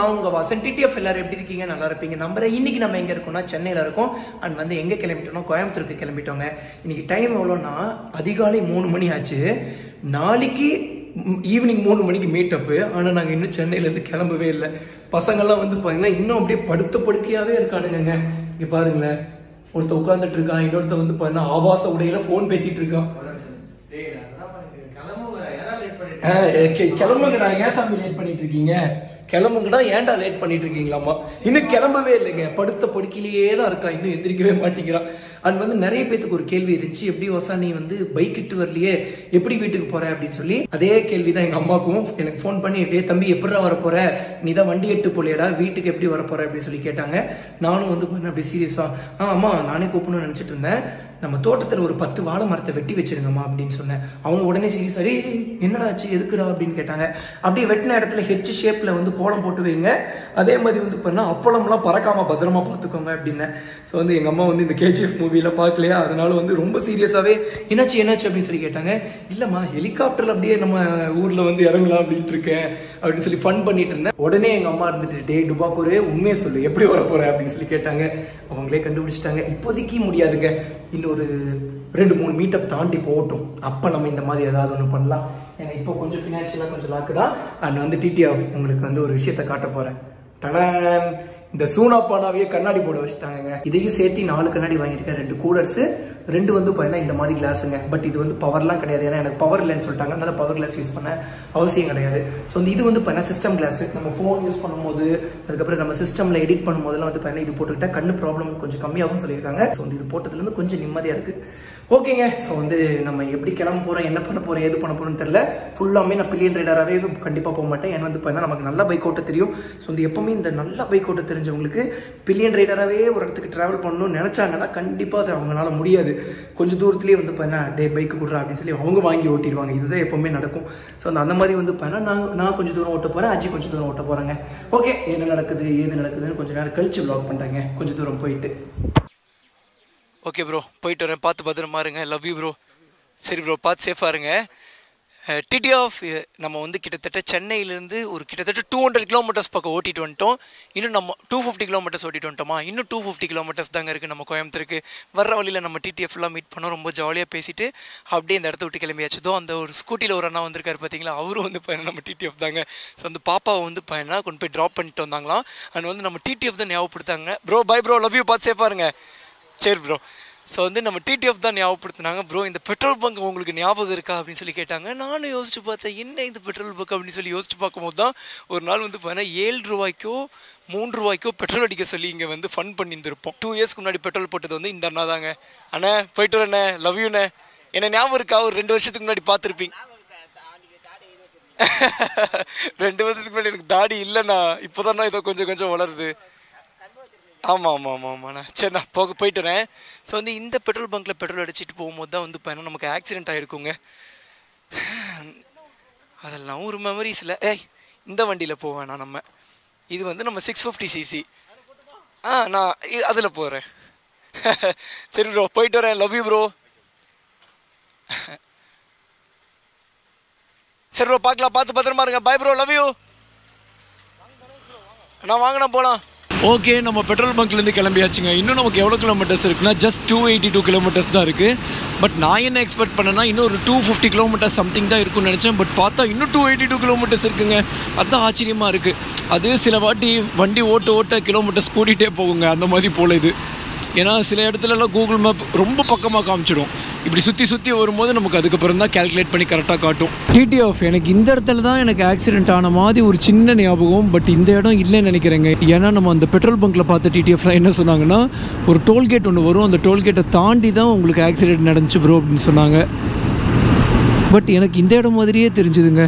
நான் உங்க வாசன் டிடிஎஃப் எல்லாரும் எப்படி இருக்கீங்க நல்லா இருப்பீங்க நம்புறேன் இன்னைக்கு நம்ம எங்க இருக்கோம்னா சென்னையில இருக்கோம் அண்ட் வந்து எங்க கிளம்பிட்டோம்னா கோயம்புத்தூருக்கு கிளம்பிட்டோங்க இன்னைக்கு டைம் எவ்வளோன்னா அதிகாலை மூணு மணி ஆச்சு நாளைக்கு ஈவினிங் மூணு மணிக்கு மீட் அப்பு ஆனால் நாங்கள் இன்னும் சென்னையிலேருந்து கிளம்பவே இல்லை பசங்கள்லாம் வந்து பார்த்தீங்கன்னா இன்னும் அப்படியே படுத்த படுக்கையாகவே இருக்கானுங்க இங்கே பாருங்களேன் ஒருத்தர் உட்காந்துட்டு இருக்கான் இன்னொருத்தர் வந்து பார்த்தீங்கன்னா ஆபாச உடையில ஃபோன் பேசிட்டு இருக்கான் ஆ, கி- கிளம்புங்கடா ஏன் சாமி லேட் பண்ணிட்டு இருக்கீங்க கிளம்புங்கடா ஏன்டா லேட் பண்ணிட்டு இருக்கீங்களாமா இன்னும் கிளம்பவே இல்லைங்க படுத்த படுக்கையிலேயே தான் இருக்கான் இன்னும் எந்திரிக்கவே மாட்டேங்கிறான் அண்ட் வந்து நிறைய பேத்துக்கு ஒரு கேள்வி இருந்துச்சு எப்படி வசா நீ வந்து பைக் இட்டு வரலையே எப்படி வீட்டுக்கு போற அப்படின்னு சொல்லி அதே கேள்வி தான் எங்க அம்மாக்கும் எனக்கு ஃபோன் பண்ணி எப்படியே தம்பி எப்படிடா வர போற நீ தான் வண்டி எட்டு போலையடா வீட்டுக்கு எப்படி வர போற அப்படின்னு சொல்லி கேட்டாங்க நானும் வந்து பண்ண அப்படி சீரியஸா ஆ அம்மா நானே கூப்பிடணும்னு நினைச்சிட்டு இருந்தேன் நம்ம தோட்டத்தில் ஒரு பத்து வாழை மரத்தை வெட்டி வச்சிருங்கம்மா அப்படின்னு சொன்னேன் அவங்க உடனே சீரியஸ் சரி என்னடா ஆச்சு எதுக்குடா அப்படின்னு கேட்டாங்க அப்படியே வெட்டின இடத்துல ஹெச் ஷேப்ல வந்து கோலம் போட்டு வைங்க அதே மாதிரி வந்து பண்ணா அப்பளம்லாம் பறக்காம பத்திரமா பார்த்துக்கோங்க அப்படின்னேன் ஸோ வந்து எங்க அம்மா வந்து இந்த கேஜிஎஃப் மூவில பார்க்கலையா அதனால வந்து ரொம்ப சீரியஸாவே என்னாச்சு என்னாச்சு அப்படின்னு சொல்லி கேட்டாங்க இல்லம்மா ஹெலிகாப்டர்ல அப்படியே நம்ம ஊர்ல வந்து இறங்கலாம் அப்படின்ட்டு இருக்கேன் அப்படின்னு சொல்லி ஃபன் பண்ணிட்டு இருந்தேன் உடனே எங்க அம்மா இருந்துட்டு டே டுபாக்கூரே உண்மையை சொல்லு எப்படி வர போற அப்படின்னு சொல்லி கேட்டாங்க அவங்களே கண்டுபிடிச்சிட்டாங்க இப்போதைக்கு முடியாதுங்க இன்னொரு ரெண்டு மூணு மீட்டப் தாண்டி போகட்டும் அப்போ நம்ம இந்த மாதிரி ஏதாவது ஒன்று பண்ணலாம் ஏன்னா இப்போ கொஞ்சம் ஃபினான்ஷியலாக கொஞ்சம் லாக்கு தான் அண்ட் வந்து டிடிஆர் உங்களுக்கு வந்து ஒரு விஷயத்த காட்ட போகிறேன் டடான் இந்த சூனா பானாவையே கண்ணாடி போட வச்சுட்டாங்க இதையும் சேர்த்து நாலு கண்ணாடி வாங்கியிருக்கேன் ரெண்டு கூலர்ஸ் ரெண்டு வந்து பார்த்தீங்கன்னா இந்த மாதிரி கிளாஸுங்க பட் இது வந்து பவர்லாம் கிடையாது ஏன்னா எனக்கு பவர் இல்லைன்னு சொல்லிட்டாங்க அதனால பவர் கிளாஸ் யூஸ் பண்ண அவசியம் கிடையாது ஸோ இது வந்து பார்த்தீங்கன்னா சிஸ்டம் கிளாஸ் நம்ம ஃபோன் யூஸ் பண்ணும்போது அதுக்கப்புறம் நம்ம சிஸ்டம்ல எடிட் பண்ணும்போதெல்லாம் வந்து பார்த்தீங்கன்னா இது போட்டுக்கிட்டா கண்ணு ப்ராப்ளம் கொஞ்சம் கம்மியாகும் சொல்லியிருக்காங்க ஸோ இது போட்டதுலேருந்து கொஞ்சம் நிம்மதியாக இருக்கு ஓகேங்க ஸோ வந்து நம்ம எப்படி கிளம்ப போறோம் என்ன பண்ண போறோம் ஏது பண்ண போறோம்னு தெரியல ஃபுல்லாமே நான் பில்லியன் ரைடராகவே கண்டிப்பாக போக மாட்டேன் ஏன்னா வந்து பார்த்தீங்கன்னா நமக்கு நல்ல பைக் ஓட்ட தெரியும் ஸோ வந்து எப்பவுமே இந்த நல்ல பைக் ஓட்ட தெரிஞ்சவங்களுக்கு பில்லியன் ரைடராகவே ஒரு இடத்துக்கு டிராவல் பண்ணணும்னு நினைச்சாங்கன்னா கண்டிப்பாக அது அவங்களால முடியாது கொஞ்சம் தூரத்துலேயே வந்து பார்த்தீங்கன்னா டே பைக் கொடுறா அப்படின்னு சொல்லி அவங்க வாங்கி ஓட்டிடுவாங்க இதுதான் எப்பவுமே நடக்கும் ஸோ அந்த அந்த மாதிரி வந்து பார்த்தீங்கன்னா நான் நான் கொஞ்சம் தூரம் ஓட்ட போறேன் அஜி கொஞ்சம் தூரம் ஓட்ட போறாங்க ஓகே என்ன நடக்குது ஏது நடக்குதுன்னு கொஞ்சம் நேரம் கழிச்சு வ்ளாக் பண்றேங்க கொஞ்சம் தூரம் போயிட்டு ஓகே ப்ரோ போயிட்டு வரேன் பார்த்து பத்திரமா இருங்க லவ் யூ ப்ரோ சரி ப்ரோ பார்த்து சேஃபாக இருங்க டிடி ஆஃப் நம்ம வந்து கிட்டத்தட்ட சென்னையிலேருந்து ஒரு கிட்டத்தட்ட டூ ஹண்ட்ரட் கிலோமீட்டர்ஸ் பக்கம் ஓட்டிட்டு வந்துட்டோம் இன்னும் நம்ம டூ ஃபிஃப்டி கிலோமீட்டர்ஸ் ஓட்டிட்டு வந்துட்டோமா இன்னும் டூ ஃபிஃப்டி கிலோமீட்டர்ஸ் தாங்க இருக்குது நம்ம கோயம்புத்தூருக்கு வர்ற வழியில் நம்ம டிடிஎஃப்லாம் மீட் பண்ணோம் ரொம்ப ஜாலியாக பேசிட்டு அப்படியே இந்த இடத்த விட்டு கிளம்பியாச்சுதோ அந்த ஒரு ஸ்கூட்டியில் ஒரு அண்ணா வந்திருக்காரு பார்த்தீங்களா அவரும் வந்து பையனா நம்ம டிடிஎஃப் தாங்க ஸோ அந்த பாப்பாவை வந்து பையனா கொண்டு போய் ட்ராப் பண்ணிட்டு வந்தாங்களாம் அண்ட் வந்து நம்ம டிடிஎஃப் தான் ஞாபகப்படுத்தாங்க bro bye bro love you பார்த்து சேஃபாக இருங்க சரி ப்ரோ ஸோ வந்து நம்ம டிடிஎஃப் தான் ஞாபகப்படுத்தினாங்க ப்ரோ இந்த பெட்ரோல் பங்க் உங்களுக்கு ஞாபகம் இருக்கா அப்படின்னு சொல்லி கேட்டாங்க நானும் யோசிச்சு பார்த்தேன் என்ன இந்த பெட்ரோல் பங்க் அப்படின்னு சொல்லி யோசிச்சு பார்க்கும்போது தான் ஒரு நாள் வந்து பார்த்தீங்கன்னா ஏழு ரூபாய்க்கோ மூன்று ரூபாய்க்கோ பெட்ரோல் அடிக்க சொல்லி இங்கே வந்து ஃபன் பண்ணியிருந்திருப்போம் டூ இயர்ஸ்க்கு முன்னாடி பெட்ரோல் போட்டது வந்து இந்த அண்ணா தாங்க அண்ணே போயிட்டு வரண்ணே லவ் யூண்ணே என்ன ஞாபகம் இருக்கா ஒரு ரெண்டு வருஷத்துக்கு முன்னாடி பார்த்துருப்பீங்க ரெண்டு வருஷத்துக்கு முன்னாடி எனக்கு தாடி இல்லைண்ணா இப்போதாண்ணா இதோ கொஞ்சம் கொஞ்சம் வளருது ஆமாம் ஆமாம் ஆமாம் ஆமாண்ணா சரி நான் போக போயிட்டு வரேன் ஸோ வந்து இந்த பெட்ரோல் பங்க்கில் பெட்ரோல் அடிச்சிட்டு போகும்போது தான் வந்து பார்த்தீங்கன்னா நமக்கு ஆக்சிடென்ட் ஆகிருக்குங்க அதெல்லாம் ஒரு மெமரிஸில் ஏய் இந்த வண்டியில் போவேண்ணா நம்ம இது வந்து நம்ம சிக்ஸ் ஃபிஃப்டி சிசி ஆ நான் அதில் போகிறேன் சரி ப்ரோ போயிட்டு வரேன் லவ் யூ ப்ரோ சரி ப்ரோ பார்க்கலாம் பார்த்து பத்திரமா இருங்க பை ப்ரோ லவ் யூ நான் வாங்கினா போகலாம் ஓகே நம்ம பெட்ரோல் பங்க்லேருந்து கிளம்பியாச்சுங்க இன்னும் நமக்கு எவ்வளோ கிலோமீட்டர்ஸ் இருக்குன்னா just two eighty two kilometres தான் இருக்குது பட் நான் என்ன எக்ஸ்பெக்ட் பண்ணேன்னா இன்னும் ஒரு டூ ஃபிஃப்டி கிலோமீட்டர்ஸ் சம்திங் தான் இருக்கும்னு நினச்சேன் பட் பார்த்தா இன்னும் டூ எயிட்டி டூ கிலோமீட்டர்ஸ் இருக்குங்க அதுதான் ஆச்சரியமாக இருக்குது அது சில வாட்டி வண்டி ஓட்ட ஓட்ட கிலோமீட்டர்ஸ் கூட்டிகிட்டே போகுங்க அந்த மாதிரி போல இது ஏன்னா சில இடத்துலலாம் கூகுள் மேப் ரொம்ப பக்கமாக காமிச்சிடும் இப்படி சுற்றி சுற்றி வரும்போது நமக்கு அதுக்கப்புறம் தான் கேல்குலேட் பண்ணி கரெக்டாக காட்டும் டிடி ஆஃப் எனக்கு இந்த இடத்துல தான் எனக்கு ஆக்சிடென்ட் ஆன மாதிரி ஒரு சின்ன ஞாபகம் பட் இந்த இடம் இல்லைன்னு நினைக்கிறேங்க ஏன்னா நம்ம அந்த பெட்ரோல் பங்க்கில் பார்த்த டிடிஎஃப்லாம் என்ன சொன்னாங்கன்னா ஒரு டோல்கேட் ஒன்று வரும் அந்த டோல்கேட்டை தாண்டி தான் உங்களுக்கு ஆக்சிடென்ட் நடந்துச்சு ப்ரோ அப்படின்னு சொன்னாங்க பட் எனக்கு இந்த இடம் மாதிரியே தெரிஞ்சுதுங்க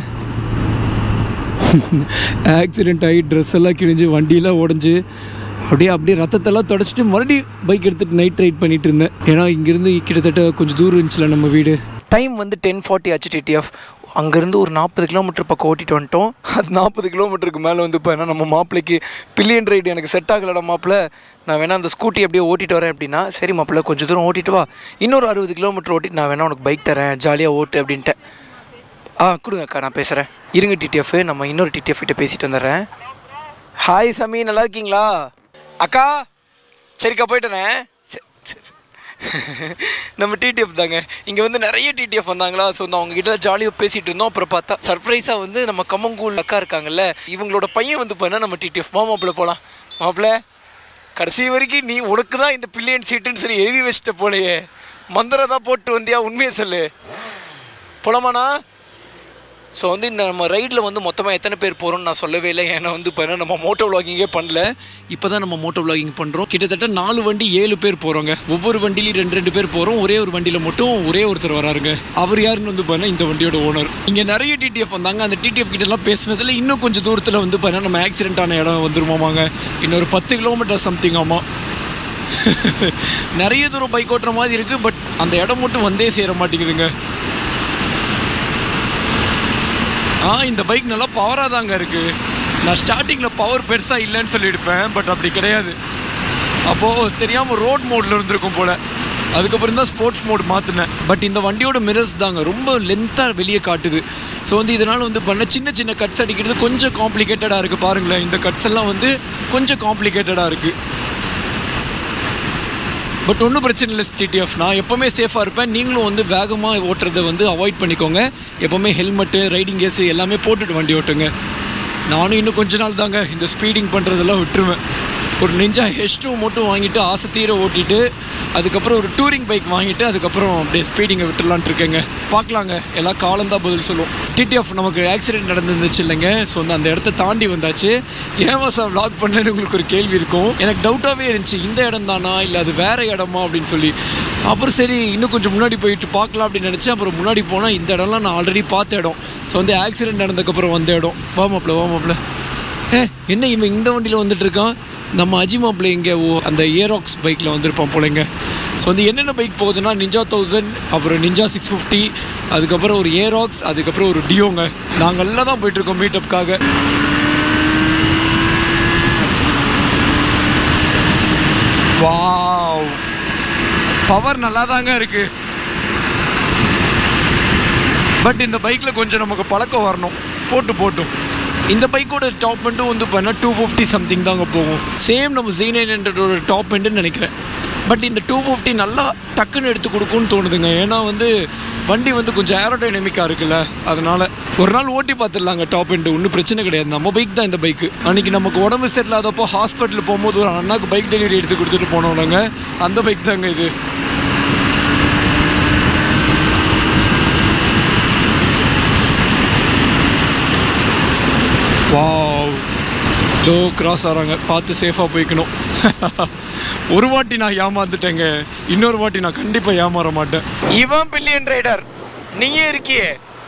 ஆக்சிடென்ட் ஆகி ட்ரெஸ் எல்லாம் கிழிஞ்சு வண்டியெல்லாம் உடஞ்சி அப்படியே அப்படியே ரத்தத்தெல்லாம் தொடச்சிட்டு மறுபடியும் பைக் எடுத்துகிட்டு நைட் ரைட் பண்ணிட்டு இருந்தேன் ஏன்னா இங்கேருந்து கிட்டத்தட்ட கொஞ்சம் தூரம் இருந்துச்சுல நம்ம வீடு டைம் வந்து டென் ஃபார்ட்டி ஆச்சு டிடிஎஃப் அங்கேருந்து ஒரு நாற்பது கிலோமீட்டர் பக்கம் ஓட்டிட்டு வந்துட்டோம் அது நாற்பது கிலோமீட்டருக்கு மேலே வந்து இப்போ ஏன்னா நம்ம மாப்பிள்ளைக்கு பில்லியன் ரைடு எனக்கு செட் ஆகலடா மாப்பிள்ள நான் வேணா அந்த ஸ்கூட்டி அப்படியே ஓட்டிட்டு வரேன் அப்படின்னா சரி மாப்பிள்ள கொஞ்சம் தூரம் ஓட்டிட்டு வா இன்னொரு அறுபது கிலோமீட்டர் ஓட்டிட்டு நான் வேணா உனக்கு பைக் தரேன் ஜாலியாக ஓட்டு அப்படின்ட்டேன் ஆ கொடுங்க அக்கா நான் பேசுகிறேன் இருங்க டிடிஎஃப் நம்ம இன்னொரு டிடிஎஃப் கிட்ட பேசிட்டு வந்துடுறேன் ஹாய் சமி நல்லா இருக்கீங்களா அக்கா சரிக்கா போயிட்டேனே சரி, சரி. நம்ம டிடிஎஃப் தாங்க இங்கே வந்து நிறைய டிடிஎஃப் வந்தாங்களா ஸோ வந்து அவங்க கிட்ட ஜாலியாக பேசிட்டு இருந்தோம் அப்புறம் பார்த்தா சர்ப்ரைஸாக வந்து நம்ம கம்மங்கூல் அக்கா இருக்காங்கல்ல இவங்களோட பையன் வந்து பண்ணால் நம்ம டிடிஎஃப் மாமாப்பிள்ள போகலாம் மாப்பிள்ள கடைசி வரைக்கும் நீ உனக்கு தான் இந்த பில்லியன் சீட்டுன்னு சொல்லி எழுதி வச்சிட்ட போலையே மந்திரம் தான் போட்டு வந்தியா உண்மையை சொல்லு போலாமாண்ணா ஸோ வந்து இந்த நம்ம ரைடில் வந்து மொத்தமாக எத்தனை பேர் போகிறோம்னு நான் சொல்லவே இல்லை ஏன்னா வந்து இப்போ நம்ம மோட்டோ விளாகிங்கே பண்ணல இப்போ தான் நம்ம மோட்டோ விளாகிங் பண்ணுறோம் கிட்டத்தட்ட நாலு வண்டி ஏழு பேர் போகிறோங்க ஒவ்வொரு வண்டிலையும் ரெண்டு ரெண்டு பேர் போகிறோம் ஒரே ஒரு வண்டியில் மட்டும் ஒரே ஒருத்தர் வராருங்க அவர் யாருன்னு வந்து பண்ண இந்த வண்டியோட ஓனர் இங்கே நிறைய டிடிஎஃப் வந்தாங்க அந்த டிடிஎஃப் கிட்டலாம் பேசுனதில் இன்னும் கொஞ்சம் தூரத்தில் வந்து பண்ண நம்ம ஆக்சிடென்ட் ஆன இடம் வந்துருமாமாங்க இன்னொரு பத்து கிலோமீட்டர் சம்திங் ஆமாம் நிறைய தூரம் பைக் ஓட்டுற மாதிரி இருக்குது பட் அந்த இடம் மட்டும் வந்தே சேர மாட்டேங்குதுங்க ஆ இந்த பைக் நல்லா பவராக தாங்க இருக்குது நான் ஸ்டார்டிங்கில் பவர் பெருசாக இல்லைன்னு சொல்லியிருப்பேன் பட் அப்படி கிடையாது அப்போது தெரியாமல் ரோட் மோடில் இருந்திருக்கும் போல் அதுக்கப்புறம் தான் ஸ்போர்ட்ஸ் மோட் மாற்றினேன் பட் இந்த வண்டியோட மிரர்ஸ் தாங்க ரொம்ப லென்த்தாக வெளியே காட்டுது ஸோ வந்து இதனால் வந்து பண்ண சின்ன சின்ன கட்ஸ் அடிக்கிறது கொஞ்சம் காம்ப்ளிகேட்டடாக இருக்குது பாருங்களேன் இந்த கட்ஸ் எல்லாம் வந்து கொஞ்சம் காம்ப்ளிகேட்டடாக இருக்குது பட் ஒன்றும் பிரச்சனை இல்லை டிடிஎஃப் நான் எப்போவுமே சேஃபாக இருப்பேன் நீங்களும் வந்து வேகமாக ஓட்டுறதை வந்து அவாய்ட் பண்ணிக்கோங்க எப்போவுமே ஹெல்மெட்டு ரைடிங் கேஸு எல்லாமே போட்டுட்டு வண்டி ஓட்டுங்க நானும் இன்னும் கொஞ்ச நாள் தாங்க இந்த ஸ்பீடிங் பண்ணுறதெல்லாம் விட்டுருவேன் ஒரு நெஞ்சா ஹெச் டூ மட்டும் வாங்கிட்டு ஆசை தீர ஓட்டிட்டு அதுக்கப்புறம் ஒரு டூரிங் பைக் வாங்கிட்டு அதுக்கப்புறம் அப்படியே ஸ்பீடிங்கை விட்டுலான்ட்டு இருக்கேங்க பார்க்கலாங்க எல்லாம் காலந்தான் பதில் சொல்லும் டிடிஎஃப் நமக்கு ஆக்சிடென்ட் நடந்துருந்துச்சு இல்லைங்க ஸோ வந்து அந்த இடத்த தாண்டி வந்தாச்சு ஏன் சார் vlog பண்ணலன்னு உங்களுக்கு ஒரு கேள்வி இருக்கும் எனக்கு டவுட்டாகவே இருந்துச்சு இந்த இடம் தானா இல்லை அது வேற இடமா அப்படின்னு சொல்லி அப்புறம் சரி இன்னும் கொஞ்சம் முன்னாடி போயிட்டு பார்க்கலாம் அப்படின்னு நினச்சேன் அப்புறம் முன்னாடி போனால் இந்த இடம்லாம் நான் ஆல்ரெடி பார்த்த இடம் ஸோ வந்து ஆக்சிடென்ட் நடந்ததுக்கப்புறம் வந்த இடம் வாமாப்பில் வாமாப்பில் ஏ என்ன இவன் இந்த வண்டியில் வந்துட்டு இருக்கான் நம்ம அஜிமாப்பில் இங்கே ஓ அந்த ஏராக்ஸ் பைக்கில் வந்திருப்பான் போலங்க ஸோ வந்து என்னென்ன பைக் போகுதுன்னா நிஞ்சா தௌசண்ட் அப்புறம் நிஞ்சா சிக்ஸ் ஃபிஃப்டி அதுக்கப்புறம் ஒரு ஏராக்ஸ் அதுக்கப்புறம் ஒரு டியோங்க நாங்கள் எல்லாம் தான் போயிட்டுருக்கோம் மீட்டப்புக்காக வாவ் பவர் நல்லா தாங்க இருக்கு பட் இந்த பைக்கில் கொஞ்சம் நமக்கு பழக்கம் வரணும் போட்டு போட்டும் இந்த பைக்கோட டாப் எண்டும் வந்து பண்ணால் டூ ஃபிஃப்டி சம்திங் தாங்க போகும் சேம் நம்ம ஜி நைன் ஹண்ட்ரடோட டாப் எண்டுன்னு நினைக்கிறேன் பட் இந்த டூ ஃபிஃப்டி நல்லா டக்குன்னு எடுத்து கொடுக்கும்னு தோணுதுங்க ஏன்னா வந்து வண்டி வந்து கொஞ்சம் ஏரோடைனமிக்காக இருக்குல்ல அதனால ஒரு நாள் ஓட்டி பார்த்துடலாங்க டாப் எண்டு ஒன்றும் பிரச்சனை கிடையாது நம்ம பைக் தான் இந்த பைக்கு அன்றைக்கி நமக்கு உடம்பு சரியில்லாதப்போ ஹாஸ்பிட்டல் போகும்போது ஒரு அண்ணாக்கு பைக் டெலிவரி எடுத்து கொடுத்துட்டு போனோம்லங்க அந்த பைக் தாங்க இது வாவ் தோ கிராஸ் ஆகிறாங்க பார்த்து சேஃபாக போய்க்கணும் ஒரு வாட்டி நான் ஏமாந்துட்டேங்க இன்னொரு வாட்டி நான் கண்டிப்பாக ஏமாற மாட்டேன் இவன் பில்லியன் ரைடர் நீயே இருக்கியே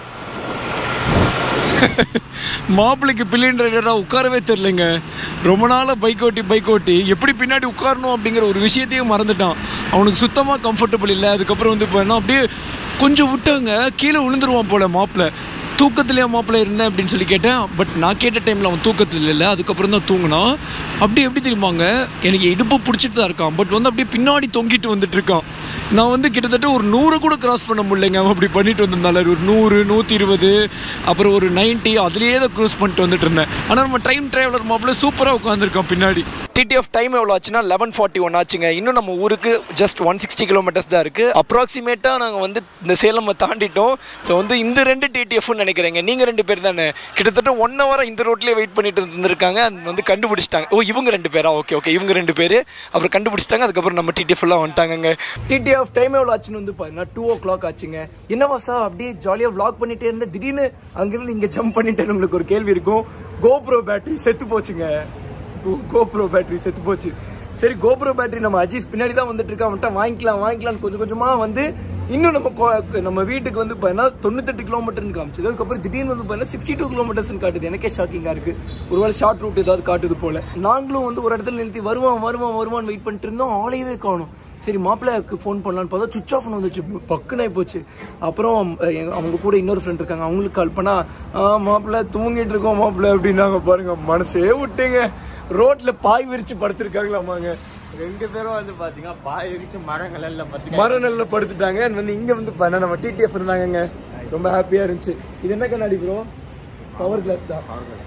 மாப்பிள்ளைக்கு பில்லியன் ரைடராக உட்காரவே தெரிலங்க ரொம்ப நாளாக பைக் ஓட்டி பைக் ஓட்டி எப்படி பின்னாடி உட்காரணும் அப்படிங்கிற ஒரு விஷயத்தையும் மறந்துட்டான் அவனுக்கு சுத்தமாக கம்ஃபர்டபுள் இல்லை அதுக்கப்புறம் வந்து இப்போ என்ன அப்படியே கொஞ்சம் விட்டாங்க கீழே விழுந்துருவான் போல மாப்பிள்ளை தூக்கத்துலேயே மாப்பிள்ளை இருந்தேன் அப்படின்னு சொல்லி கேட்டேன் பட் நான் கேட்ட டைமில் அவன் தூக்கத்தில் இல்லை அதுக்கப்புறம் தான் தூங்கினான் அப்படி எப்படி தெரியுமாங்க எனக்கு இடுப்பை பிடிச்சிட்டு தான் இருக்கான் பட் வந்து அப்படியே பின்னாடி தொங்கிட்டு வந்துட்டு இருக்கான் நான் வந்து கிட்டத்தட்ட ஒரு நூறு கூட கிராஸ் பண்ண முடியலைங்க அவன் அப்படி பண்ணிட்டு வந்திருந்தால ஒரு நூறு நூற்றி இருபது அப்புறம் ஒரு நைன்ட்டி அதுலேயே தான் க்ரூஸ் பண்ணிட்டு வந்துட்டு இருந்தேன் ஆனால் நம்ம டைம் டிரைவலர் மாப்பிள்ள சூப்பராக உட்காந்துருக்கான் பின்னாடி டிடிஎஃப் டைம் எவ்வளோ ஆச்சுன்னா லெவன் ஃபார்ட்டி ஒன் ஆச்சுங்க இன்னும் நம்ம ஊருக்கு ஜஸ்ட் ஒன் சிக்ஸ்டி கிலோமீட்டர்ஸ் தான் இருக்குது அப்ராக்சிமேட்டாக நாங்கள் வந்து இந்த சேலம் தாண்டிட்டோம் ஸோ வந்து இந்த ரெண்டு டிடிஎஃப்னு நினைக்கிறேங்க நீங்கள் ரெண்டு பேர் தானே கிட்டத்தட்ட ஒன் ஹவராக இந்த ரோட்லேயே வெயிட் பண்ணிட்டு இருந்திருக்காங்க அது வந்து கண்டுபிடிச்சிட்டாங்க ஓ இவங்க ரெண்டு பேரா ஓகே ஓகே இவங்க ரெண்டு பேர் அப்புறம் கண்டுபிடிச்சிட்டாங்க அதுக்கப்புறம் நம்ம டிடிஎஃப் எல்லாம் வந்துட்டாங்கங்க டிடிஎஃப் டைம் எவ்வளோ ஆச்சுன்னு வந்து பார்த்தீங்கன்னா டூ ஓ கிளாக் ஆச்சுங்க என்னவா சார் அப்படியே ஜாலியாக vlog பண்ணிட்டே இருந்தேன் திடீர்னு அங்கிருந்து இங்கே ஜம்ப் பண்ணிட்டேன்னு உங்களுக்கு ஒரு கேள்வி இருக்கும் கோப்ரோ பேட்டரி செத்து போச்சுங்க கோப்ரோ பேட்டரி செத்து போச்சு சரி கோப்ரோ பேட்டரி நம்ம அஜீஸ் பின்னாடி தான் வந்துட்டு இருக்கா அவன்கிட்ட வாங்கிக்கலாம் வாங்கிக்கலாம் கொஞ்சம் கொஞ்சமா வந்து இன்னும் நம்ம கோ- நம்ம வீட்டுக்கு வந்து பார்த்தீங்கன்னா தொண்ணூத்தெட்டு கிலோமீட்டர்னு காமிச்சது அதுக்கப்புறம் திடீர்னு வந்து பார்த்தீங்கன்னா சிக்ஸ்டி டூ கிலோமீட்டர்ஸ் காட்டுது எனக்கே ஷாக்கிங்கா இருக்கு ஒருவேளை ஷார்ட் ரூட் ஏதாவது காட்டுது போல நாங்களும் வந்து ஒரு இடத்துல நிறுத்தி வருவான் வருவான் வருவான் வெயிட் பண்ணிட்டு இருந்தோம் ஆளையவே காணும் சரி மாப்பிள்ளைக்கு ஃபோன் பண்ணலான்னு பார்த்தா சுவிச் ஆஃப் வந்துச்சு பக்குன்னு போச்சு அப்புறம் அஹ், எங்க- அவங்க கூட இன்னொரு ஃப்ரெண்ட் இருக்காங்க அவங்களுக்கு கால் பண்ணா "ஆ, மாப்பிள்ளை தூங்கிட்டு இருக்கோம் மாப்பிள்ளை அப்படின்னாங்க பாருங்க மனசே விட்டுங்க ரோட்ல பாய் விரிச்சு படுத்திருக்காங்களாமாங்க ரெண்டு பேரும் வந்து பாத்தீங்கன்னா பாய் விரிச்சு மரங்கள் எல்லாம் பாத்தீங்கன்னா மர நல்ல படுத்துட்டாங்க and வந்து இங்க வந்து பண்ண நம்ம டிடிஎஃப் இருந்தாங்கங்க ரொம்ப ஹாப்பியா இருந்துச்சு இது என்ன கண்ணாடி ப்ரோ பவர் கிளாஸ் தான்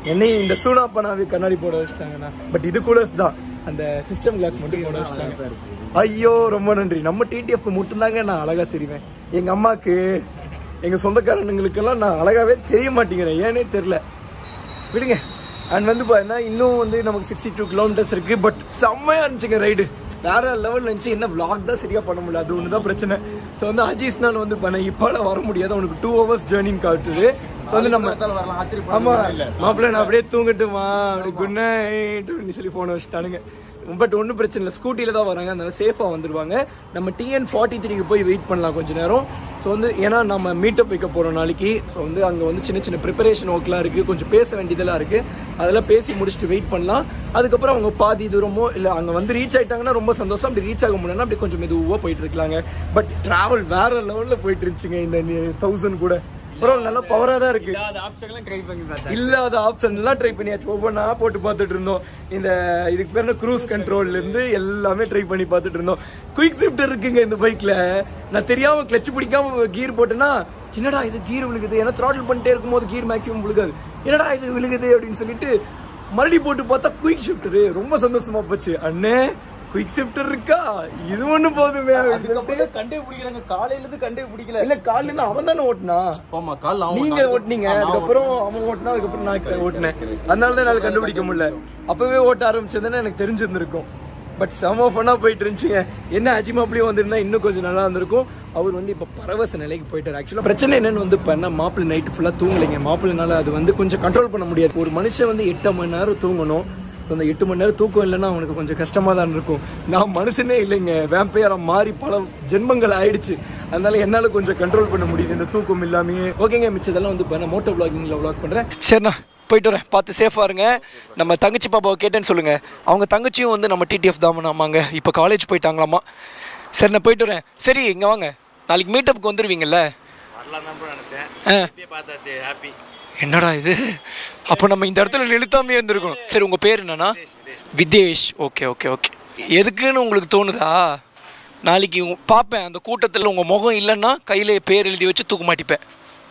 என்னையும் இந்த சூனாப்பனாவே கண்ணாடி போட வச்சுட்டாங்கண்ணா பட் இது கூலர்ஸ் தான் அந்த சிஸ்டம் கிளாஸ் மட்டும் போட வச்சுட்டாங்க ஐயோ ரொம்ப நன்றி நம்ம டிடிஎஃப்க்கு மட்டும்தாங்க நான் அழகா தெரிவேன் எங்க அம்மாக்கு எங்க சொந்தக்காரனுங்களுக்கெல்லாம் நான் அழகாவே தெரிய மாட்டேங்கிறேன் ஏனே தெரியல விடுங்க அண்ட் வந்து பாத்தீங்கன்னா இன்னும் வந்து நமக்கு சிக்ஸ்டி டூ கிலோமீட்டர்ஸ் இருக்கு பட் செம்மையா இருந்துச்சுங்க ரைடு வேற லெவல் இருந்துச்சு என்ன vlog தான் சரியா பண்ண முடியல அது ஒன்று தான் பிரச்சனை ஸோ வந்து அஜீஸ் நான் வந்து பண்ண இப்போலாம் வர முடியாது அவனுக்கு டூ ஹவர்ஸ் ஜேர்னின்னு காட்டுது ஸோ வந்து நம்ம ஆமா மாப்பிள்ள நான் அப்படியே தூங்கட்டுமா அப்படி குட் நைட் சொல்லி போன வச்சுட்டானுங்க பட் ஒன்றும் பிரச்சனை இல்லை ஸ்கூட்டியில் தான் வராங்க அதனால சேஃபாக வந்துருவாங்க நம்ம டிஎன் ஃபார்ட்டி த்ரீக்கு போய் வெயிட் பண்ணலாம் கொஞ்ச நேரம் ஸோ வந்து ஏன்னா நம்ம மீட்டப் வைக்க போகிறோம் நாளைக்கு ஸோ வந்து அங்கே வந்து சின்ன சின்ன ப்ரிப்பரேஷன் ஒர்க்லாம் இருக்குது கொஞ்சம் பேச வேண்டியதெல்லாம் இருக்குது அதெல்லாம் பேசி முடிச்சுட்டு வெயிட் பண்ணலாம் அதுக்கப்புறம் அவங்க பாதி தூரமோ இல்லை அங்கே வந்து ரீச் ஆயிட்டாங்கன்னா ரொம்ப சந்தோஷம் அப்படி ரீச் ஆக முடியலன்னா அப்படி கொஞ்சம் மெதுவாக போயிட்டு இருக்கலாங்க பட் டிராவல் வேற லெவலில் போயிட்டு இருந்துச்சுங்க இந்த தௌசண்ட் கூட பரவாயில்ல நல்லா பவராக தான் இருக்கு இல்லாத ஆப்ஷன்லாம் ட்ரை பண்ணி பார்த்தேன் இல்லாத ஆப்ஷன் எல்லாம் ட்ரை பண்ணியாச்சு ஒவ்வொன்றா போட்டு பார்த்துட்டு இருந்தோம் இந்த இதுக்கு பேர் க்ரூஸ் கண்ட்ரோல்ல இருந்து எல்லாமே ட்ரை பண்ணி பார்த்துட்டு இருந்தோம் குயிக் ஷிஃப்டர் இருக்குங்க இந்த பைக்ல நான் தெரியாம கிளச் பிடிக்காம கீர் போட்டேன்னா என்னடா இது கீர் விழுகுது ஏன்னா த்ராட்டில் பண்ணிட்டே இருக்கும்போது கீர் மேக்ஸிமம் விழுகாது என்னடா இது விழுகுது அப்படின்னு சொல்லிட்டு மறுபடியும் போட்டு பார்த்தா குயிக் ஷிஃப்டர் ரொம்ப சந்தோஷமா போச்சு அண்ணே குயிக் ஷிஃப்டர் இருக்கா இது ஒண்ணு போதுமே அப்படின்னு சொல்லிட்டு- அதுக்கப்புறம் கண்டே பிடிக்கிறாங்க காலையில இருந்து கண்டே பிடிக்கல இல்ல காலையில இருந்து அவன் தானே ஓட்டினா ஆமா கால் நீங்க ஓட்டுனீங்க அதுக்கப்புறம் அவன் ஓட்டினா அதுக்கப்புறம் நான் ஓட்டினேன் அதனால தான் என்னால கண்டுபிடிக்க முடியல அப்பவே ஓட்ட ஆரம்பிச்சதுன்னா எனக்கு தெரிஞ்சிருந்திருக்கும் பட் செம ஃபன்னா போயிட்டு இருந்துச்சுங்க என்ன அஜிமாப்லயும் வந்திருந்தா இன்னும் கொஞ்சம் நல்லா இருந்திருக்கும் அவர் வந்து இப்ப பரவச நிலைக்கு போயிட்டாரு ஆக்சுவலா பிரச்சனை என்னன்னு வந்து பண்ண மாப்பிள்ளை நைட்டு ஃபுல்லா தூங்கலைங்க மாப்பிள்ளைனால அது வந்து கொஞ்சம் கண்ட்ரோல் பண்ண முடியாது ஒரு மனுஷன் வந்து எட்டு மணி நேரம் தூங்கணும் ஸோ அந்த எட்டு மணி நேரம் தூக்கம் இல்லைன்னா அவனுக்கு கொஞ்சம் கஷ்டமா தான் இருக்கும் நான் மனுஷனே இல்லைங்க வேம்பையார மாறி பல ஜென்மங்கள் ஆயிடுச்சு அதனால என்னால கொஞ்சம் கண்ட்ரோல் பண்ண முடியுது இந்த தூக்கம் இல்லாமையே ஓகேங்க மிச்சதெல்லாம் வந்து இப்போ நான் மோட்டோ vloggingல vlog பண்றேன் சரிண்ணா போயிட்டு வரேன் பார்த்து சேஃபாக இருங்க நம்ம தங்கச்சி பாப்பாவை கேட்டேன்னு சொல்லுங்க அவங்க தங்கச்சியும் வந்து நம்ம டிடிஎஃப் தான் ஆமாங்க இப்போ காலேஜ் போயிட்டாங்களாமா சரி நான் போயிட்டு வரேன் சரி இங்கே வாங்க நாளைக்கு மீட்டப்புக்கு வந்துடுவீங்கல்ல வரலாம் தான் நினைச்சேன் ஆ இப்பயே பார்த்தாச்சு ஹாப்பி என்னடா இது அப்போ நம்ம இந்த இடத்துல நிறுத்தாமே இருந்திருக்கணும் சரி உங்கள் பேர் என்னன்னா விதேஷ் ஓகே ஓகே ஓகே எதுக்குன்னு உங்களுக்கு தோணுதா நாளைக்கு உங்க- பார்ப்பேன் அந்த கூட்டத்தில் உங்கள் முகம் இல்லைன்னா கையில் பேர் எழுதி வச்சு தூக்க மாட்டிப்பேன்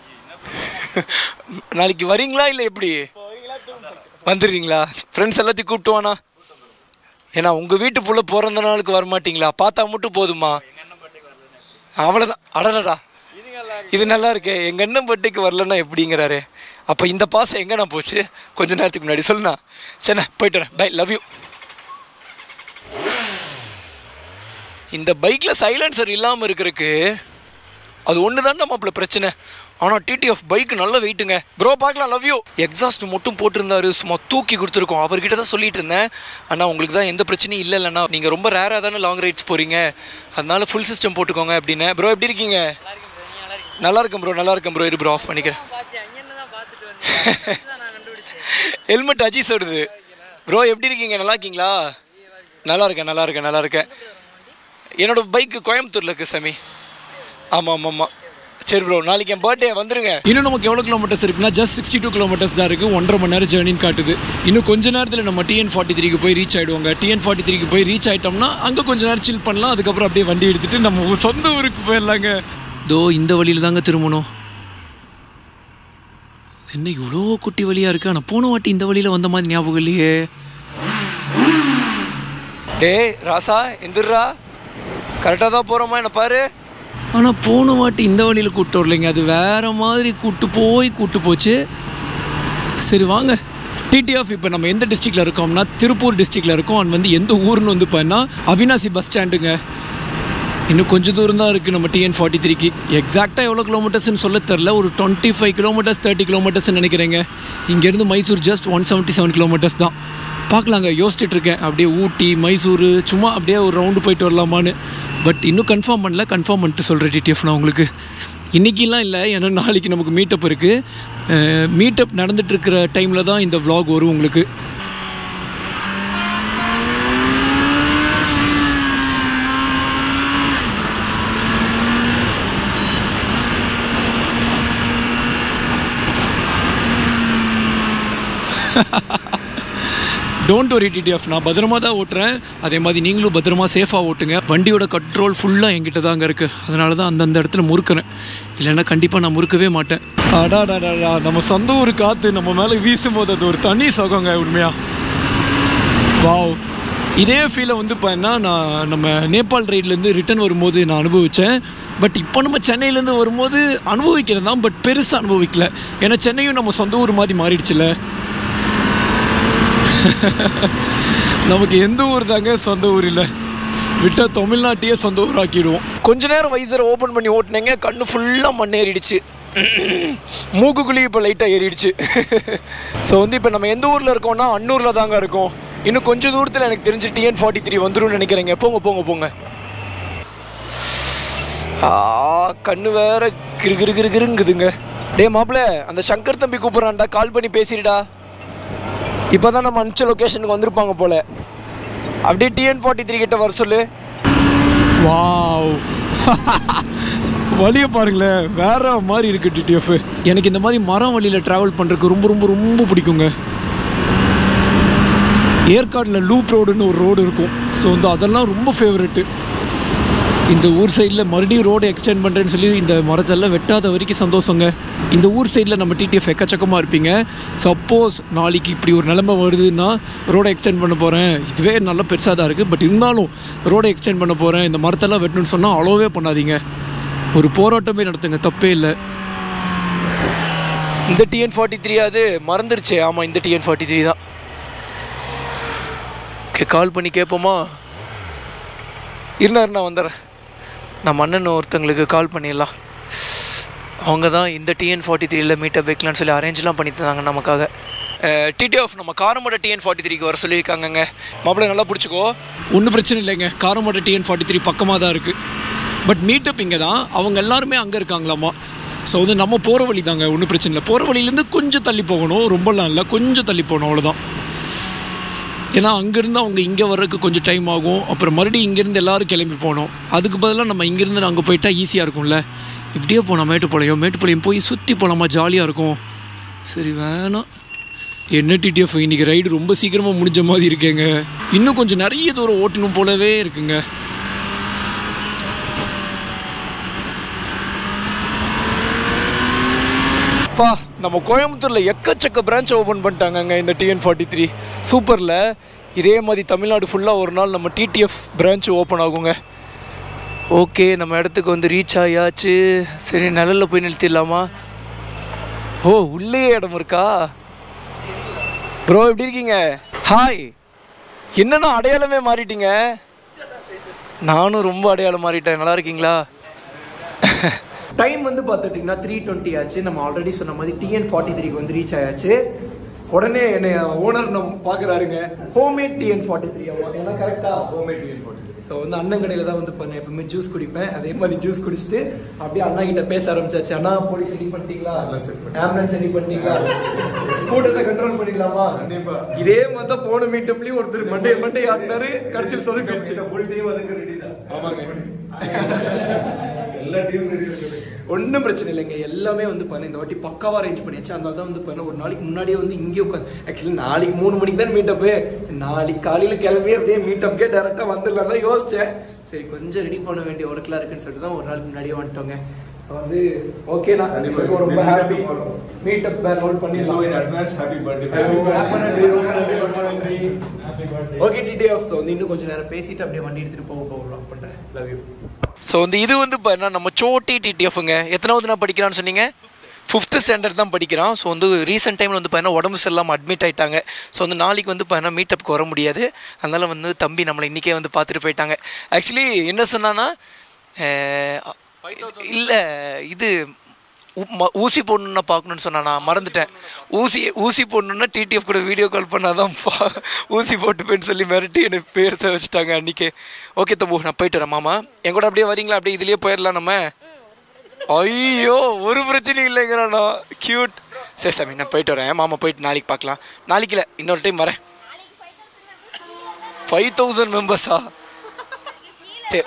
நாளைக்கு வரீங்களா இல்லை எப்படி வந்துடுறீங்களா ஃப்ரெண்ட்ஸ் எல்லாத்தையும் கூப்பிட்டுவானா ஏன்னா உங்கள் வீட்டு புள்ள பிறந்த நாளுக்கு வர மாட்டீங்களா பார்த்தா மட்டும் போதுமா அவ்வளோதான் அடடா இது நல்லா இருக்கே எங்க அண்ணன் பர்த்டேக்கு வரலன்னா எப்படிங்கிறாரு அப்ப இந்த பாசம் எங்கண்ணா போச்சு கொஞ்ச நேரத்துக்கு முன்னாடி சொல்லுண்ணா சரிண்ணா போயிட்டு வரேன் பை லவ் யூ இந்த பைக்ல சைலன்சர் இல்லாம இருக்கிறதுக்கு அது ஒன்று தான் நம்மள பிரச்சனை ஆனால் டிடிஎஃப் பைக் நல்ல வெயிட்டுங்க ப்ரோ பார்க்கலாம் லவ் யூ எக்ஸாஸ்ட் மட்டும் போட்டிருந்தாரு சும்மா தூக்கி கொடுத்துருக்கோம் அவர்கிட்ட தான் சொல்லிட்டு இருந்தேன் அண்ணா உங்களுக்கு தான் எந்த பிரச்சனையும் இல்லை இல்லைண்ணா நீங்கள் ரொம்ப ரேராக தானே லாங் ரைட்ஸ் போகிறீங்க அதனால ஃபுல் சிஸ்டம் போட்டுக்கோங்க அப்படின்னு ப்ரோ எப்படி இருக்கீங்க நல்லா இருக்கேன் ப்ரோ நல்லா இருக்கேன் ப்ரோ இரு ப்ரோ ஆஃப் பண்ணிக்கிறேன் ஹெல்மெட் அஜீஸ் வருது ப்ரோ எப்படி இருக்கீங்க நல்லா இருக்கீங்களா நல்லா இருக்கேன் நல்லா இருக்கேன் நல்லா இருக்கேன் என்னோட பைக்கு கோயம்புத்தூர்ல இருக்கு சாமி ஆமாம் ஆமாம் ஆமாம் சரி ப்ரோ நாளைக்கு என் பர்த்டே வந்துருங்க இன்னும் நமக்கு எவ்வளோ கிலோமீட்டர்ஸ் இருக்குன்னா ஜஸ்ட் சிக்ஸ்டி டூ கிலோமீட்டர்ஸ் தான் இருக்குது ஒன்றரை மணி நேரம் ஜேர்னின்னு காட்டுது இன்னும் கொஞ்ச நேரத்தில் நம்ம டிஎன் ஃபார்ட்டி த்ரீக்கு போய் ரீச் ஆகிடுவாங்க டிஎன் ஃபார்ட்டி த்ரீக்கு போய் ரீச் ஆகிட்டோம்னா அங்கே கொஞ்ச நேரம் சில் பண்ணலாம் அதுக்கப்புறம் அப்படியே வண்டி எடுத்துட்டு நம்ம சொந்த ஊருக்கு போயிடலாங்க தோ இந்த வழியில் தாங்க திரும்பணும் என்ன இவ்வளோ குட்டி வழியாக இருக்குது ஆனால் போன வாட்டி இந்த வழியில் வந்த மாதிரி ஞாபகம் இல்லையே டேய் ராசா எந்திரா கரெக்டாக தான் போகிறோமா என்ன பாரு ஆனால் போன வாட்டி இந்த வழியில் கூப்பிட்டு வரலைங்க அது வேற மாதிரி கூட்டு போய் கூட்டு போச்சு சரி வாங்க டிடிஎஃப் இப்போ நம்ம எந்த டிஸ்ட்ரிக்டில் இருக்கோம்னா திருப்பூர் டிஸ்ட்ரிக்டில் இருக்கோம் அண்ட் வந்து எந்த ஊர்னு வந்து பார்த்தீங்கன்னா அவினாசி பஸ் ஸ்டாண்டுங்க இன்னும் கொஞ்சம் தூரம் தான் இருக்குது நம்ம டிஎன் ஃபார்ட்டி த்ரீக்கு எக்ஸாக்டாக எவ்வளோ கிலோமீட்டர்ஸ்னு சொல்ல தெரில ஒரு டுவெண்ட்டி ஃபைவ் கிலோமீட்டர்ஸ் தேர்ட்டி கிலோமீட்டர்ஸ்னு நினைக்கிறேங்க இங்கேருந்து Mysore just one seventy seven kilometres தான் பார்க்கலாங்க யோசிச்சுட்டு இருக்கேன் அப்படியே ஊட்டி மைசூர் சும்மா அப்படியே ஒரு ரவுண்டு போயிட்டு வரலாமான்னு பட் இன்னும் கன்ஃபார்ம் பண்ணல கன்ஃபார்ம் பண்ணிட்டு சொல்கிறேன் டிடிஎஃப் நான் உங்களுக்கு இன்றைக்கிலாம் இல்லை ஏன்னா நாளைக்கு நமக்கு மீட்டப் இருக்குது மீட்டப் நடந்துட்டு இருக்கிற டைமில் தான் இந்த vlog வரும் உங்களுக்கு டோன்ட் வரி டிடிஎஃப் நான் பத்திரமா தான் ஓட்டுறேன் அதே மாதிரி நீங்களும் பத்திரமா சேஃபாக ஓட்டுங்க வண்டியோட கண்ட்ரோல் ஃபுல்லாக என்கிட்ட தாங்க இருக்குது அதனால தான் அந்தந்த இடத்துல முறுக்கிறேன் இல்லைன்னா கண்டிப்பாக நான் முறுக்கவே மாட்டேன் அடாடாடா நம்ம சொந்த ஊர் காற்று நம்ம மேலே வீசும் போது அது ஒரு தனி சுகங்க உண்மையாக வாவ் இதே ஃபீலை வந்து பார்த்தீங்கன்னா நான் நம்ம நேபாள் ரைட்லேருந்து ரிட்டர்ன் வரும்போது நான் அனுபவித்தேன் பட் இப்போ நம்ம சென்னையிலேருந்து வரும்போது அனுபவிக்கிறேன் தான் பட் பெருசாக அனுபவிக்கல ஏன்னா சென்னையும் நம்ம சொந்த ஊர் மாதிரி மாறிடுச்சுல நமக்கு எந்த ஊர் தாங்க சொந்த ஊர் இல்லை விட்டால் தமிழ்நாட்டையே சொந்த ஊர் ஆக்கிடுவோம் கொஞ்ச நேரம் வைசரை ஓப்பன் பண்ணி ஓட்டுனேங்க கண்ணு ஃபுல்லாக மண் ஏறிடுச்சு மூக்குக்குள்ளேயும் இப்போ லைட்டாக ஏறிடுச்சு ஸோ வந்து இப்போ நம்ம எந்த ஊரில் இருக்கோம்னா அன்னூரில் தாங்க இருக்கோம் இன்னும் கொஞ்சம் தூரத்தில் எனக்கு தெரிஞ்சு டிஎன் ஃபார்ட்டி த்ரீ வந்துரும்னு நினைக்கிறேங்க போங்க போங்க போங்க ஆ கண்ணு வேற கிரு கிரு கிரு கிருங்குதுங்க டேய் மாப்பிள்ள அந்த சங்கர் தம்பி கூப்பிட்றான்டா கால் பண்ணி பேசிடுடா இப்போ தான் நம்ம அனுப்பிச்ச லொக்கேஷனுக்கு வந்திருப்பாங்க போல அப்படியே டிஎன் ஃபார்ட்டி த்ரீ கிட்ட வர சொல்லு வாவ் வழியை பாருங்களேன் வேற மாதிரி இருக்கு டிடிஎஃப் எனக்கு இந்த மாதிரி மரம் வழியில் ட்ராவல் பண்ணுறதுக்கு ரொம்ப ரொம்ப ரொம்ப பிடிக்குங்க ஏற்காடில் லூப் ரோடுன்னு ஒரு ரோடு இருக்கும் ஸோ வந்து அதெல்லாம் ரொம்ப ஃபேவரெட்டு இந்த ஊர் சைடில் மறுபடியும் ரோடு எக்ஸ்டெண்ட் பண்ணுறேன்னு சொல்லி இந்த மரத்தெல்லாம் வெட்டாத வரைக்கும் சந்தோஷங்க இந்த ஊர் சைடில் நம்ம டிடிஎஃப் எக்கச்சக்கமாக இருப்பீங்க சப்போஸ் நாளைக்கு இப்படி ஒரு நிலைமை வருதுன்னா ரோடை எக்ஸ்டெண்ட் பண்ண போகிறேன் இதுவே நல்ல பெருசாக தான் இருக்குது பட் இருந்தாலும் ரோடை எக்ஸ்டெண்ட் பண்ண போகிறேன் இந்த மரத்தெல்லாம் வெட்டணும்னு சொன்னால் அவ்வளோவே பண்ணாதீங்க ஒரு போராட்டமே நடத்துங்க தப்பே இல்லை இந்த டிஎன் ஃபார்ட்டி த்ரீ அது மறந்துருச்சு ஆமாம் இந்த டிஎன் ஃபார்ட்டி த்ரீ தான் ஓகே கால் பண்ணி கேட்போமா இருந்தார் நான் வந்துடுறேன் நம்ம அண்ணன் ஒருத்தங்களுக்கு கால் பண்ணிடலாம் அவங்க தான் இந்த டிஎன் ஃபார்ட்டி த்ரீல மீட்டப் வைக்கலாம்னு சொல்லி அரேஞ்ச்லாம் பண்ணி தந்தாங்க நமக்காக டிடிஎஃப் நம்ம காரமோட டிஎன் ஃபார்ட்டி த்ரீக்கு வர சொல்லியிருக்காங்கங்க மாப்பிள்ளை நல்லா பிடிச்சிக்கோ ஒன்றும் பிரச்சனை இல்லைங்க காரமோட டிஎன் ஃபார்ட்டி த்ரீ பக்கமாக தான் இருக்குது பட் மீட்டப் இங்கே தான் அவங்க எல்லாருமே அங்கே இருக்காங்களாமா ஸோ வந்து நம்ம போகிற வழி தாங்க ஒன்றும் பிரச்சனை இல்லை போகிற வழியிலேருந்து கொஞ்சம் தள்ளி போகணும் ரொம்பலாம் இல்லை கொஞ்சம் தள்ளி போகணும் அவ்வளோதான் ஏன்னா அங்கேருந்து அவங்க இங்கே வர்றதுக்கு கொஞ்சம் டைம் ஆகும் அப்புறம் மறுபடியும் இங்கேருந்து எல்லாரும் கிளம்பி போகணும் அதுக்கு பதிலாக நம்ம இங்கேருந்து அங்கே போயிட்டா ஈஸியாக இருக்கும்ல இப்படியே போனால் மேட்டுப்பாளையம் மேட்டுப்பாளையம் போய் சுற்றி போகலாமா ஜாலியாக இருக்கும் சரி வேணாம் என்ன டிடிஎஃப் இன்னைக்கு ரைடு ரொம்ப சீக்கிரமாக முடிஞ்ச மாதிரி இருக்கேங்க இன்னும் கொஞ்சம் நிறைய தூரம் ஓட்டணும் போலவே இருக்குங்க பா நம்ம கோயம்புத்தூரில் எக்கச்சக்க பிரான்ச் ஓப்பன் பண்ணிட்டாங்கங்க இந்த டிஎன் ஃபார்ட்டி த்ரீ சூப்பரில் இதே மாதிரி தமிழ்நாடு ஃபுல்லாக ஒரு நாள் நம்ம டிடிஎஃப் பிரான்ச் ஓப்பன் ஆகுங்க ஓகே நம்ம இடத்துக்கு வந்து ரீச் ஆயாச்சு சரி நிழலில் போய் நிறுத்திடலாமா ஓ உள்ளே இடம் இருக்கா ப்ரோ எப்படி இருக்கீங்க ஹாய் என்னண்ணா அடையாளமே மாறிட்டீங்க நானும் ரொம்ப அடையாளம் மாறிட்டேன் நல்லா இருக்கீங்களா டைம் வந்து பார்த்துட்டிங்கன்னா த்ரீ டுவெண்ட்டி ஆச்சு நம்ம ஆல்ரெடி சொன்ன மாதிரி டிஎன் ஃபார்ட்டி த்ரீக்கு வந்து ரீச் ஆயாச்சு உடனே என்னை ஓனர் நம்ம பார்க்குறாருங்க ஹோம்மேட் டிஎன் ஃபார்ட்டி த்ரீ ஏன்னா கரெக்டா ஹோம்மேட் டிஎன் ஃபார்ட்டி ஸோ வந்து அண்ணன் கடையில் தான் வந்து பண்ணேன் எப்பவுமே ஜூஸ் குடிப்பேன் அதே மாதிரி ஜூஸ் குடிச்சிட்டு அப்படியே அண்ணா கிட்ட பேச ஆரம்பிச்சாச்சு அண்ணா போலீஸ் ரெடி பண்ணிட்டீங்களா ஆம்புலன்ஸ் ரெடி பண்ணிட்டீங்களா கூட்டத்தை கண்ட்ரோல் பண்ணிக்கலாமா இதே மாதிரி தான் போன மீட்டப்லயும் ஒருத்தர் மண்டே மண்டே ஆடினாரு கடைசியில் சொல்லி ஆமாங்க ஒன்றும் பிரச்சனை இல்லைங்க எல்லாமே வந்து பண்ண இந்த வாட்டி பக்காவா அரேஞ்ச் பண்ணியாச்சு அதனால தான் வந்து பண்ண ஒரு நாளைக்கு முன்னாடியே வந்து இங்கே உட்காந்து ஆக்சுவலி நாளைக்கு மூணு மணிக்கு தான் மீட்டப்பு நாளைக்கு காலையில கிளம்பி அப்படியே மீட்டப்கே டேரக்டா வந்துடலாம் தான் யோசிச்சேன் சரி கொஞ்சம் ரெடி பண்ண வேண்டிய ஒர்க்லாம் இருக்குன்னு சொல்லிட்டு தான் ஒரு நாளைக்கு முன்னாடியே வந்துட்டோங்க ஸோ வந்து ஓகேண்ணா எனக்கு ரொம்ப ஹாப்பி மீட்டப் நோட் பண்ணிடலாம் ஓகே டிடிஎஃப் ஸோ வந்து இன்னும் கொஞ்சம் நேரம் பேசிட்டு அப்படியே வண்டி எடுத்துட்டு போக போகலாம் பண்றேன் லவ் யூ ஸோ வந்து இது வந்து பார்த்தீங்கன்னா நம்ம சோட்டி டிடிஎஃப்ங்க எத்தனாவது நான் படிக்கிறான்னு சொன்னீங்க ஃபிஃப்த்து ஸ்டாண்டர்ட் தான் படிக்கிறான் ஸோ வந்து ரீசெண்ட் டைமில் வந்து பார்த்தீங்கன்னா உடம்பு சரியில்லாமல் அட்மிட் ஆயிட்டாங்க ஸோ வந்து நாளைக்கு வந்து பார்த்தீங்கன்னா மீட்டப்புக்கு வர முடியாது அதனால வந்து தம்பி நம்மளை இன்றைக்கே வந்து பார்த்துட்டு போயிட்டாங்க ஆக்சுவலி என்ன சொன்னான்னா இல்லை இது உ- ம- ஊசி போடணுன்னா பார்க்கணுன்னு சொன்னானா மறந்துட்டேன் ஊசி ஊசி போடணுன்னா டிடிஎஃப் கூட வீடியோ கால் பண்ணாதான் பா- ஊசி போட்டுப்பேன்னு சொல்லி மிரட்டி எனக்கு பேர் வச்சுட்டாங்க அன்றைக்கே ஓகே தம்பு நான் போயிட்டு வரேன் மாமா என் கூட அப்படியே வரீங்களா அப்படியே இதுலேயே போயிடலாம் நம்ம ஐயோ ஒரு பிரச்சனையும் இல்லைங்கிறானா கியூட் சரி சாமி நான் போயிட்டு வரேன் மாமா போயிட்டு நாளைக்கு பார்க்கலாம் நாளைக்கு இல்லை இன்னொரு டைம் வரேன் ஃபைவ் தௌசண்ட் மெம்பர்ஸா சரி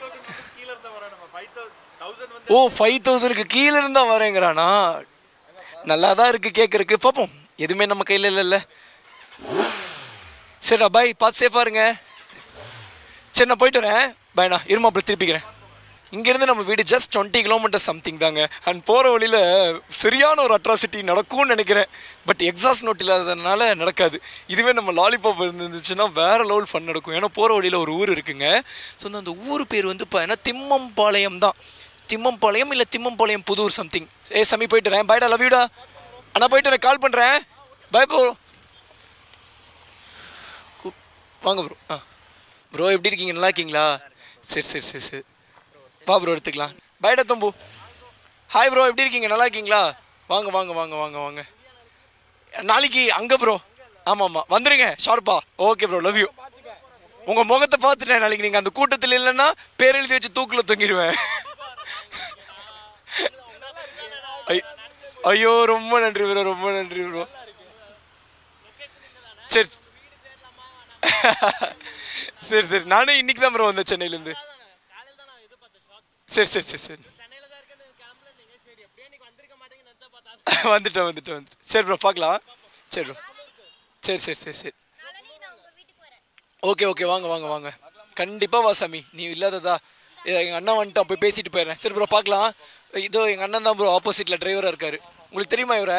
ஓ ஃபைவ் தௌசண்ட்க்கு கீழே இருந்தா வரேங்கிறானா நல்லா தான் இருக்கு கேட்கறக்கு பார்ப்போம் எதுவுமே நம்ம கையில் இல்லைல்ல சரிண்ணா பாய் பார்த்து சேஃபாக இருங்க சரி நான் போயிட்டு வரேன் பாய்ண்ணா இருமா அப்புறம் திருப்பிக்கிறேன் இங்கேருந்து நம்ம வீடு ஜஸ்ட் டுவெண்ட்டி கிலோமீட்டர் சம்திங் தாங்க அண்ட் போகிற வழியில் சரியான ஒரு அட்ராசிட்டி நடக்கும்னு நினைக்கிறேன் பட் எக்ஸாஸ்ட் நோட் இல்லாததுனால நடக்காது இதுவே நம்ம லாலிபாப் இருந்துச்சுன்னா வேற லெவல் ஃபன் நடக்கும் ஏன்னா போகிற வழியில் ஒரு ஊர் இருக்குங்க ஸோ அந்த ஊர் பேர் வந்து பார்த்தீங்கன்னா திம்மம்பாளையம் தான் திம்மம்பாளையம் இல்லை திம்மம்பாளையம் புதூர் சம்திங் ஏ சமி போயிட்டு வரேன் பாய்டா லவ் யூடா அண்ணா போயிட்டு வரேன் கால் பண்ணுறேன் பாய் ப்ரோ வாங்க ப்ரோ ஆ ப்ரோ எப்படி இருக்கீங்க நல்லா இருக்கீங்களா சரி சரி சரி சரி வா ப்ரோ எடுத்துக்கலாம் பாய்டா தம்பு ஹாய் ப்ரோ எப்படி இருக்கீங்க நல்லா இருக்கீங்களா வாங்க வாங்க வாங்க வாங்க வாங்க நாளைக்கு அங்கே ப்ரோ ஆமாம் ஆமாம் வந்துடுங்க ஷார்ப்பா ஓகே ப்ரோ லவ் யூ உங்கள் முகத்தை பார்த்துட்டேன் நாளைக்கு நீங்கள் அந்த கூட்டத்தில் இல்லைன்னா பேர் எழுதி வச்சு தூக்கில் தொங்கிடுவேன் ஐ- ஐயோ ரொம்ப நன்றி ப்ரோ ரொம்ப நன்றி ப்ரோ சரி சரி சரி நானே இன்னைக்கு தான் ப்ரோ வந்தேன் சென்னையிலேருந்து சரி சரி சரி சரி வந்துட்டேன் வந்துட்டேன் வந்துட்டேன் சரி ப்ரோ பார்க்கலாம் சரி ப்ரோ சரி சரி சரி சரி ஓகே ஓகே வாங்க வாங்க வாங்க கண்டிப்பாக வா சாமி நீ இல்லாததா எங்கள் அண்ணா வந்துட்டான் போய் பேசிட்டு போயிடுறேன் சரி ப்ரோ பார்க்கலாம் இதோ எங்கள் அண்ணன் தான் ப்ரோ ஆப்போசிட்டில் டிரைவராக இருக்காரு உங்களுக்கு தெரியுமா இவரை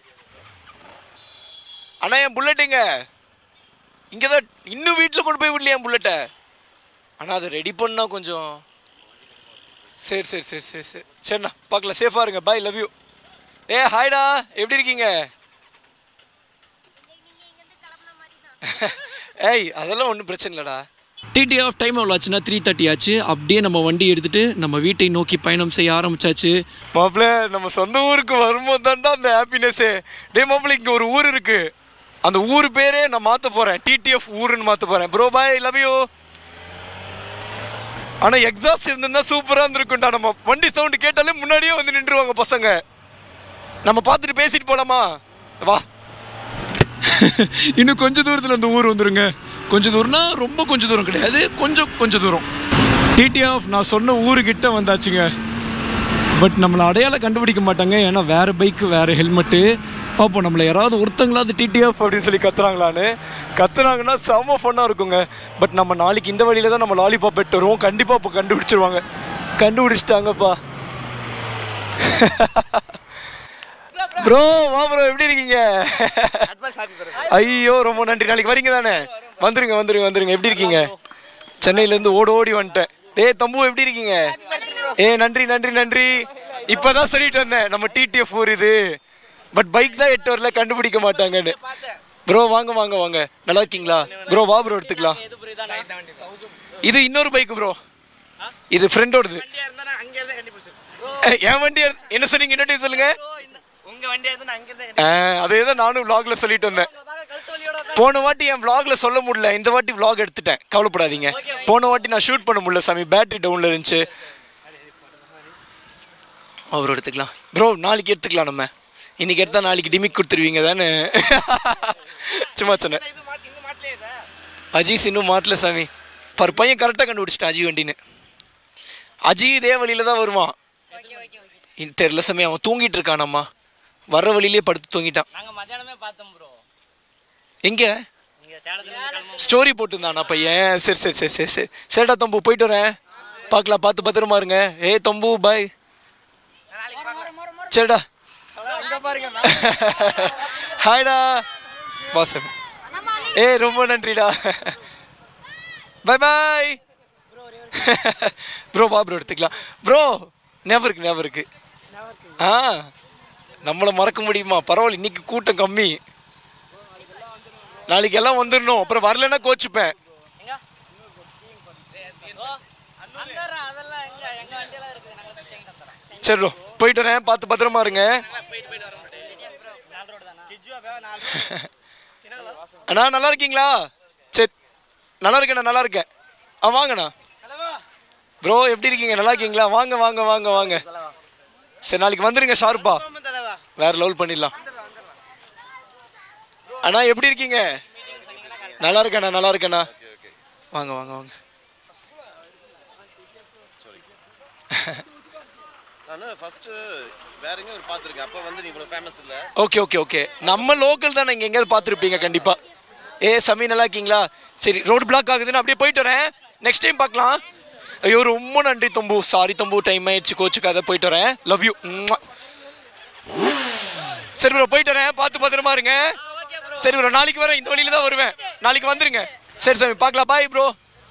அண்ணா என் புல்லட்டுங்க இங்கே தான் இன்னும் வீட்டில் கொண்டு போய் விடலையா என் புல்லட்டை ஆனால் அதை ரெடி பண்ணா கொஞ்சம் சரி சரி சரி சரி சரி சரிண்ணா பார்க்கலாம் சேஃபாக இருங்க பாய் லவ் யூ ஏ ஹாய்டா எப்படி இருக்கீங்க ஏய் அதெல்லாம் ஒன்றும் பிரச்சனை இல்லைடா டிடி ஆஃப் டைம் எவ்வளோ ஆச்சுன்னா த்ரீ தேர்ட்டி ஆச்சு அப்படியே நம்ம வண்டி எடுத்துட்டு நம்ம வீட்டை நோக்கி பயணம் செய்ய ஆரம்பிச்சாச்சு மாப்பிள்ள நம்ம சொந்த ஊருக்கு வரும்போது தான்டா அந்த ஹாப்பினஸ்ஸே டே மாப்பிள்ள இங்கே ஒரு ஊர் இருக்கு அந்த ஊர் பேரே நான் மாற்ற போகிறேன் டிடிஎஃப் ஊருன்னு மாற்ற போகிறேன் ப்ரோ பாய் லவ் யூ ஆனால் எக்ஸாஸ்ட் இருந்திருந்தா சூப்பராக இருந்திருக்கும்டா நம்ம வண்டி சவுண்டு கேட்டாலே முன்னாடியே வந்து நின்றுவாங்க பசங்க நம்ம பார்த்துட்டு பேசிட்டு போலாமா வா இன்னும் கொஞ்ச தூரத்தில் அந்த ஊர் வந்துருங்க கொஞ்சம் தூரம்னா ரொம்ப கொஞ்சம் தூரம் கிடையாது கொஞ்சம் கொஞ்சம் தூரம் டிடிஎஃப் நான் சொன்ன ஊருக்கிட்ட வந்தாச்சுங்க பட் நம்மளை அடையாளம் கண்டுபிடிக்க மாட்டாங்க ஏன்னா வேறு பைக்கு வேறு ஹெல்மெட்டு பார்ப்போம் நம்மளை யாராவது ஒருத்தங்களாவது டிடிஎஃப் அப்படின்னு சொல்லி கத்துறாங்களான்னு கத்துனாங்கன்னா செம ஃபன்னாக இருக்குங்க பட் நம்ம நாளைக்கு இந்த வழியில தான் நம்ம லாலிபாப் எட்டு வருவோம் கண்டிப்பாக இப்போ கண்டுபிடிச்சிருவாங்க கண்டுபிடிச்சிட்டாங்கப்பா ப்ரோ வா ப்ரோ எப்படி இருக்கீங்க ஐயோ ரொம்ப நன்றி நாளைக்கு வரீங்க தானே வந்துருங்க வந்துருங்க வந்துருங்க எப்படி இருக்கீங்க சென்னையிலேருந்து ஓடி ஓடி வந்துட்டேன் டேய் தம்பு எப்படி இருக்கீங்க ஏ நன்றி நன்றி நன்றி இப்பதான் சொல்லிட்டு வந்தேன் நம்ம டிடிஎஃப் ஊர் இது பட் பைக் தான் எட்டு வரல கண்டுபிடிக்க மாட்டாங்கன்னு ப்ரோ வாங்க வாங்க வாங்க நல்லா இருக்கீங்களா ப்ரோ வா ப்ரோ எடுத்துக்கலாம் இது இன்னொரு பைக் ப்ரோ இது ஃப்ரெண்டோடது என் வண்டி என்ன சொன்னீங்க இன்னொரு சொல்லுங்க உங்க வண்டியா இருந்தா அங்க இருந்து ஆ, அதே தான் நானும் vlogல சொல்லிட்டு வந்தேன் போன வாட்டி என் vlogல சொல்ல முடியல இந்த வாட்டி vlog எடுத்துட்டேன் கவலைப்படாதீங்க போன வாட்டி நான் ஷூட் பண்ண முடியல சாமி பேட்டரி டவுன்ல இருந்துச்சு அவர் எடுத்துக்கலாம் ப்ரோ நாளைக்கு எடுத்துக்கலாம் நம்ம இன்னைக்கு எடுத்தா நாளைக்கு டிமிக் கொடுத்துருவீங்க தானே சும்மா சொன்னேன் இது மாட்டி இன்னும் மாட்டலையே இதை அஜீஸ் இன்னும் மாட்டல சாமி பர் பையன் கரெக்டாக கண்டுபிடிச்சிட்டான் அஜி வண்டின்னு அஜி இதே வழியில தான் வருவான் இது தெரியல சாமி அவன் தூங்கிட்டு இருக்கானம்மா வர்ற வழியிலே படுத்து தூங்கிட்டான் நாங்க மத்தியானமே பார்த்தோம் ப்ரோ எங்க நீங்க சேலத்துல இருந்து கிளம்பும் ஸ்டோரி போட்டிருந்தானா பையன் சரி சரி சரி சரி சரி சரிடா தம்பு போயிட்டு வரேன் பார்க்கலாம் பார்த்து பத்திரமா இருங்க ஏய் தம்பு பாய் சரிடா அங்க பாருங்க ஹாய்டா பாசம் ஏய் ரொம்ப நன்றிடா பை பாய் ப்ரோ வா ப்ரோ எடுத்துக்கலாம் ப்ரோ ஞாபகம் இருக்கு ஞாபகம் இருக்கு ஆ நம்மளை மறக்க முடியுமா பரவாயில்ல இன்னைக்கு கூட்டம் கம்மி நாளைக்கு எல்லாம் வந்துடணும் அப்புறம் வரலைன்னா கோச்சுப்பேன் வந்துடுறேன் அதெல்லாம் எங்க எங்க வண்டியெல்லாம் இருக்குது நாங்க போய் செஞ்சுட்டு வந்துடுறோம் சரி bro. போயிட்டு வரேன் பார்த்து பத்திரமா இருங்க போயிட்டு போயிட்டு வர மாட்டேன் நாலு ரோடு தானா அண்ணா நல்லா இருக்கீங்களா சரி நல்லா இருக்கேண்ணா நல்லா இருக்கேன் ஆ வாங்கண்ணா ப்ரோ எப்படி இருக்கீங்க நல்லா இருக்கீங்களா வாங்க வாங்க வாங்க வாங்க சரி நாளைக்கு வந்துருங்க ஷார்ப்பா வேற லெவல் பண்ணிடலாம் அண்ணா எப்படி இருக்கீங்க நல்லா இருக்கேண்ணா நல்லா இருக்கேண்ணா வாங்க வாங்க வாங்க நான் ஃபர்ஸ்ட் வேற எங்க ஒரு பார்த்துருக்கேன் அப்போ வந்து நீ இவ்வளோ ஃபேமஸ் இல்ல ஓகே ஓகே ஓகே நம்ம லோக்கல் தானே இங்கே எங்கேயாவது பார்த்துருப்பீங்க கண்டிப்பாக ஏ சமி நல்லா இருக்கீங்களா சரி ரோடு பிளாக் ஆகுதுன்னு அப்படியே போயிட்டு வரேன் நெக்ஸ்ட் டைம் பார்க்கலாம் ஐயோ ரொம்ப நன்றி தம்பு சாரி தம்பு டைம் ஆயிடுச்சு கோச்சுக்காத போயிட்டு வரேன் லவ் யூ சரி ப்ரோ போயிட்டு வரேன் பார்த்து பத்திரமா இருங்க சரி ப்ரோ நாளைக்கு வரேன் இந்த வழியில தான் வருவேன் நாளைக்கு வந்துருங்க சரி சாமி பார்க்கலாம் பாய் ப்ரோ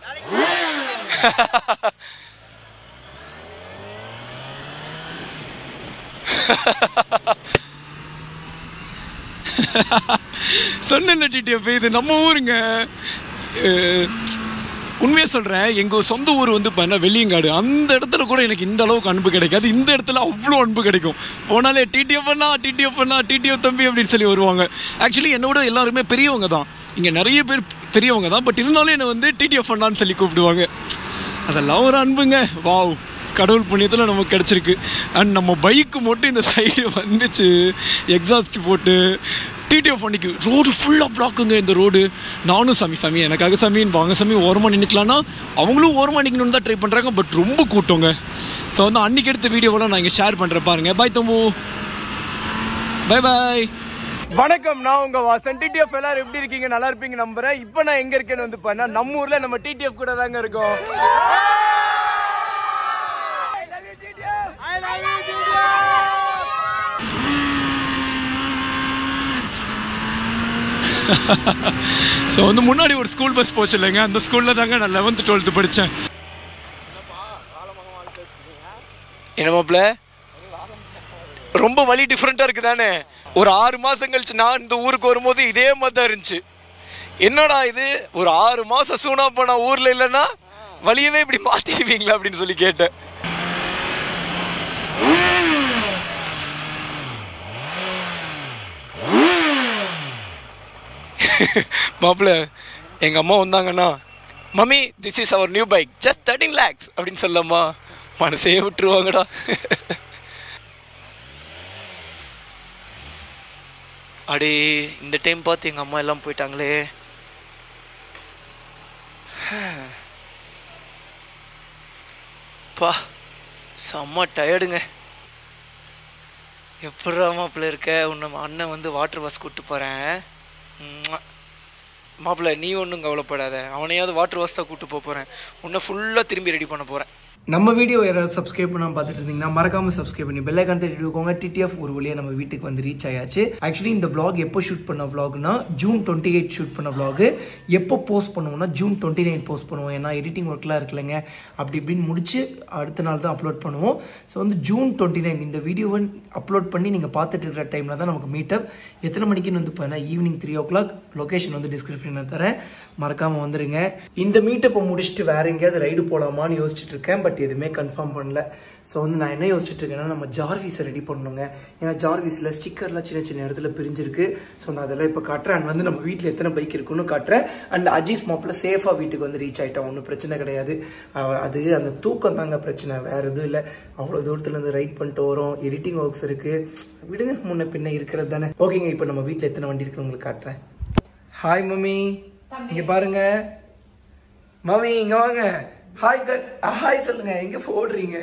சொன்ன டிடிஎஃப் இது நம்ம ஊருங்க அஹ், உண்மையாக சொல்கிறேன் எங்கள் சொந்த ஊர் வந்து பார்த்தா வெள்ளியங்காடு அந்த இடத்துல கூட எனக்கு இந்த அளவுக்கு அன்பு கிடைக்காது இந்த இடத்துல அவ்வளோ அன்பு கிடைக்கும் போனாலே டிடிஎஃப் பண்ணா டிடிஎஃப் பண்ணா டிடிஎஃப் தம்பி அப்படின்னு சொல்லி வருவாங்க ஆக்சுவலி என்னோட எல்லாருமே பெரியவங்க தான் இங்கே நிறைய பேர் பெரியவங்க தான் பட் இருந்தாலும் என்னை வந்து டிடிஎஃப் பண்ணான்னு சொல்லி கூப்பிடுவாங்க அதெல்லாம் ஒரு அன்புங்க வாவ் கடவுள் புண்ணியத்தில் நமக்கு கிடச்சிருக்கு அண்ட் நம்ம பைக்கு மட்டும் இந்த சைடு வந்துச்சு எக்ஸாஸ்ட் போட்டு டிடிஎஃப் பண்ணிக்கு ரோடு ஃபுல்லாக பிளாக்குங்க இந்த ரோடு நானும் சாமி சாமி எனக்காக சாமின்னு வாங்க சாமி ஓரமாக நின்றுக்கலான்னா அவங்களும் ஓரமாக நிற்கணும்னு தான் ட்ரை பண்ணுறாங்க பட் ரொம்ப கூட்டங்க ஸோ வந்து அன்றைக்கி எடுத்த வீடியோவெல்லாம் நான் இங்கே ஷேர் பண்ணுறேன் பாருங்க பாய் தம்பு பை பாய் வணக்கம் நான் உங்க வாசன் டிடிஎஃப் எல்லாரும் எப்படி இருக்கீங்க நல்லா இருப்பீங்க நம்புறேன் இப்போ நான் எங்க இருக்கேன்னு வந்து பண்ணா நம்ம ஊர்ல நம்ம டிடிஎஃப் கூட தாங்க இருக்கோம் ஸோ வந்து முன்னாடி ஒரு ஸ்கூல் பஸ் போச்சு இல்லைங்க அந்த ஸ்கூலில் தாங்க நான் லெவன்த்து டுவெல்த்து படித்தேன் என்ன மாப்பிள்ள ரொம்ப வழி டிஃப்ரெண்ட்டாக இருக்குது தானே ஒரு ஆறு மாதம் கழிச்சு நான் இந்த ஊருக்கு வரும்போது இதே மாதிரி தான் இருந்துச்சு என்னடா இது ஒரு ஆறு மாதம் சூனா போனா ஊரில் இல்லைன்னா வழியவே இப்படி மாற்றிடுவீங்களா அப்படின்னு சொல்லி கேட்டேன் மாப்பிள்ள எங்கள் அம்மா வந்தாங்கன்னா mummy this is our new bike just thirteen lakhs அப்படின்னு சொல்லம்மா மனசே விட்டுருவாங்கடா அடே இந்த டைம் பார்த்து எங்கள் அம்மா எல்லாம் போயிட்டாங்களே பா செம்ம டயர்டுங்க எப்படா மாப்பிள்ள இருக்க உன்னை அண்ணன் வந்து வாட்டர் பஸ் கூப்பிட்டு போகிறேன் மாப்பிள்ள நீ ஒன்றும் கவலைப்படாத அவனையாவது வாட்டர் பஸ் தான் கூப்பிட்டு போக போகிறேன் உன்னை ஃபுல்லாக திரும்பி ரெடி பண்ண போகிறேன் நம்ம வீடியோ யாராவது சப்ஸ்கிரைப் பண்ணாம பார்த்துட்டு இருந்தீங்கன்னா மறக்காம சப்ஸ்கிரைப் பண்ணி பெல் ஐக்கான் தட்டி இருக்கோங்க டிடிஎஃப் ஒரு வழியா நம்ம வீட்டுக்கு வந்து ரீச் ஆயாச்சு ஆக்சுவலி இந்த vlog எப்போ ஷூட் பண்ண vlogனா ஜூன் டுவெண்ட்டி எயிட் ஷூட் பண்ண vlog எப்போ போஸ்ட் பண்ணுவோம்னா ஜூன் டுவெண்ட்டி நைன் போஸ்ட் பண்ணுவோம் ஏன்னா எடிட்டிங் ஒர்க்லாம் இருக்குல்லங்க அப்படி இப்படின்னு முடிச்சு அடுத்த நாள் தான் அப்லோட் பண்ணுவோம் ஸோ வந்து ஜூன் டுவெண்ட்டி நைன் இந்த வீடியோவை அப்லோட் பண்ணி நீங்கள் பார்த்துட்டு இருக்கிற டைமில் தான் நமக்கு மீட்டப் எத்தனை மணிக்குன்னு வந்து பார்த்தா evening three o'clock location வந்து டிஸ்கிரிப்ஷனில் தரேன் மறக்காமல் வந்துடுங்க இந்த மீட்டப்பை முடிச்சுட்டு வேற எங்கேயாவது ரைடு போகலாமான்னு யோசிச்சுட்டு இருக்கேன் பட் எதுவுமே கன்ஃபார்ம் பண்ணல ஸோ வந்து நான் என்ன யோசிச்சுட்டு இருக்கேன்னா நம்ம ஜார்விஸை ரெடி பண்ணணுங்க ஏன்னா ஜார்விஸில் ஸ்டிக்கர்லாம் சின்ன சின்ன இடத்துல பிரிஞ்சிருக்கு ஸோ நான் அதெல்லாம் இப்போ காட்டுறேன் அண்ட் வந்து நம்ம வீட்டில் எத்தனை பைக் இருக்குன்னு காட்டுறேன் அண்ட் அஜீஸ் மாப்பில் சேஃபாக வீட்டுக்கு வந்து ரீச் ஆகிட்டோம் ஒன்றும் பிரச்சனை கிடையாது அஹ் அது அந்த தூக்கம் தாங்க பிரச்சனை வேற எதுவும் இல்லை அவ்வளோ தூரத்துலேருந்து ரைட் பண்ணிட்டு வரோம் எடிட்டிங் ஒர்க்ஸ் இருக்குது விடுங்க முன்ன பின்ன இருக்கிறது தானே ஓகேங்க இப்போ நம்ம வீட்டில் எத்தனை வண்டி இருக்குன்னு உங்களுக்கு காட்டுறேன் ஹாய் மம்மி இங்க பாருங்க மம்மி இங்க வாங்க ஹாய் கட் ஹாய் சொல்லுங்க எங்க போடுறீங்க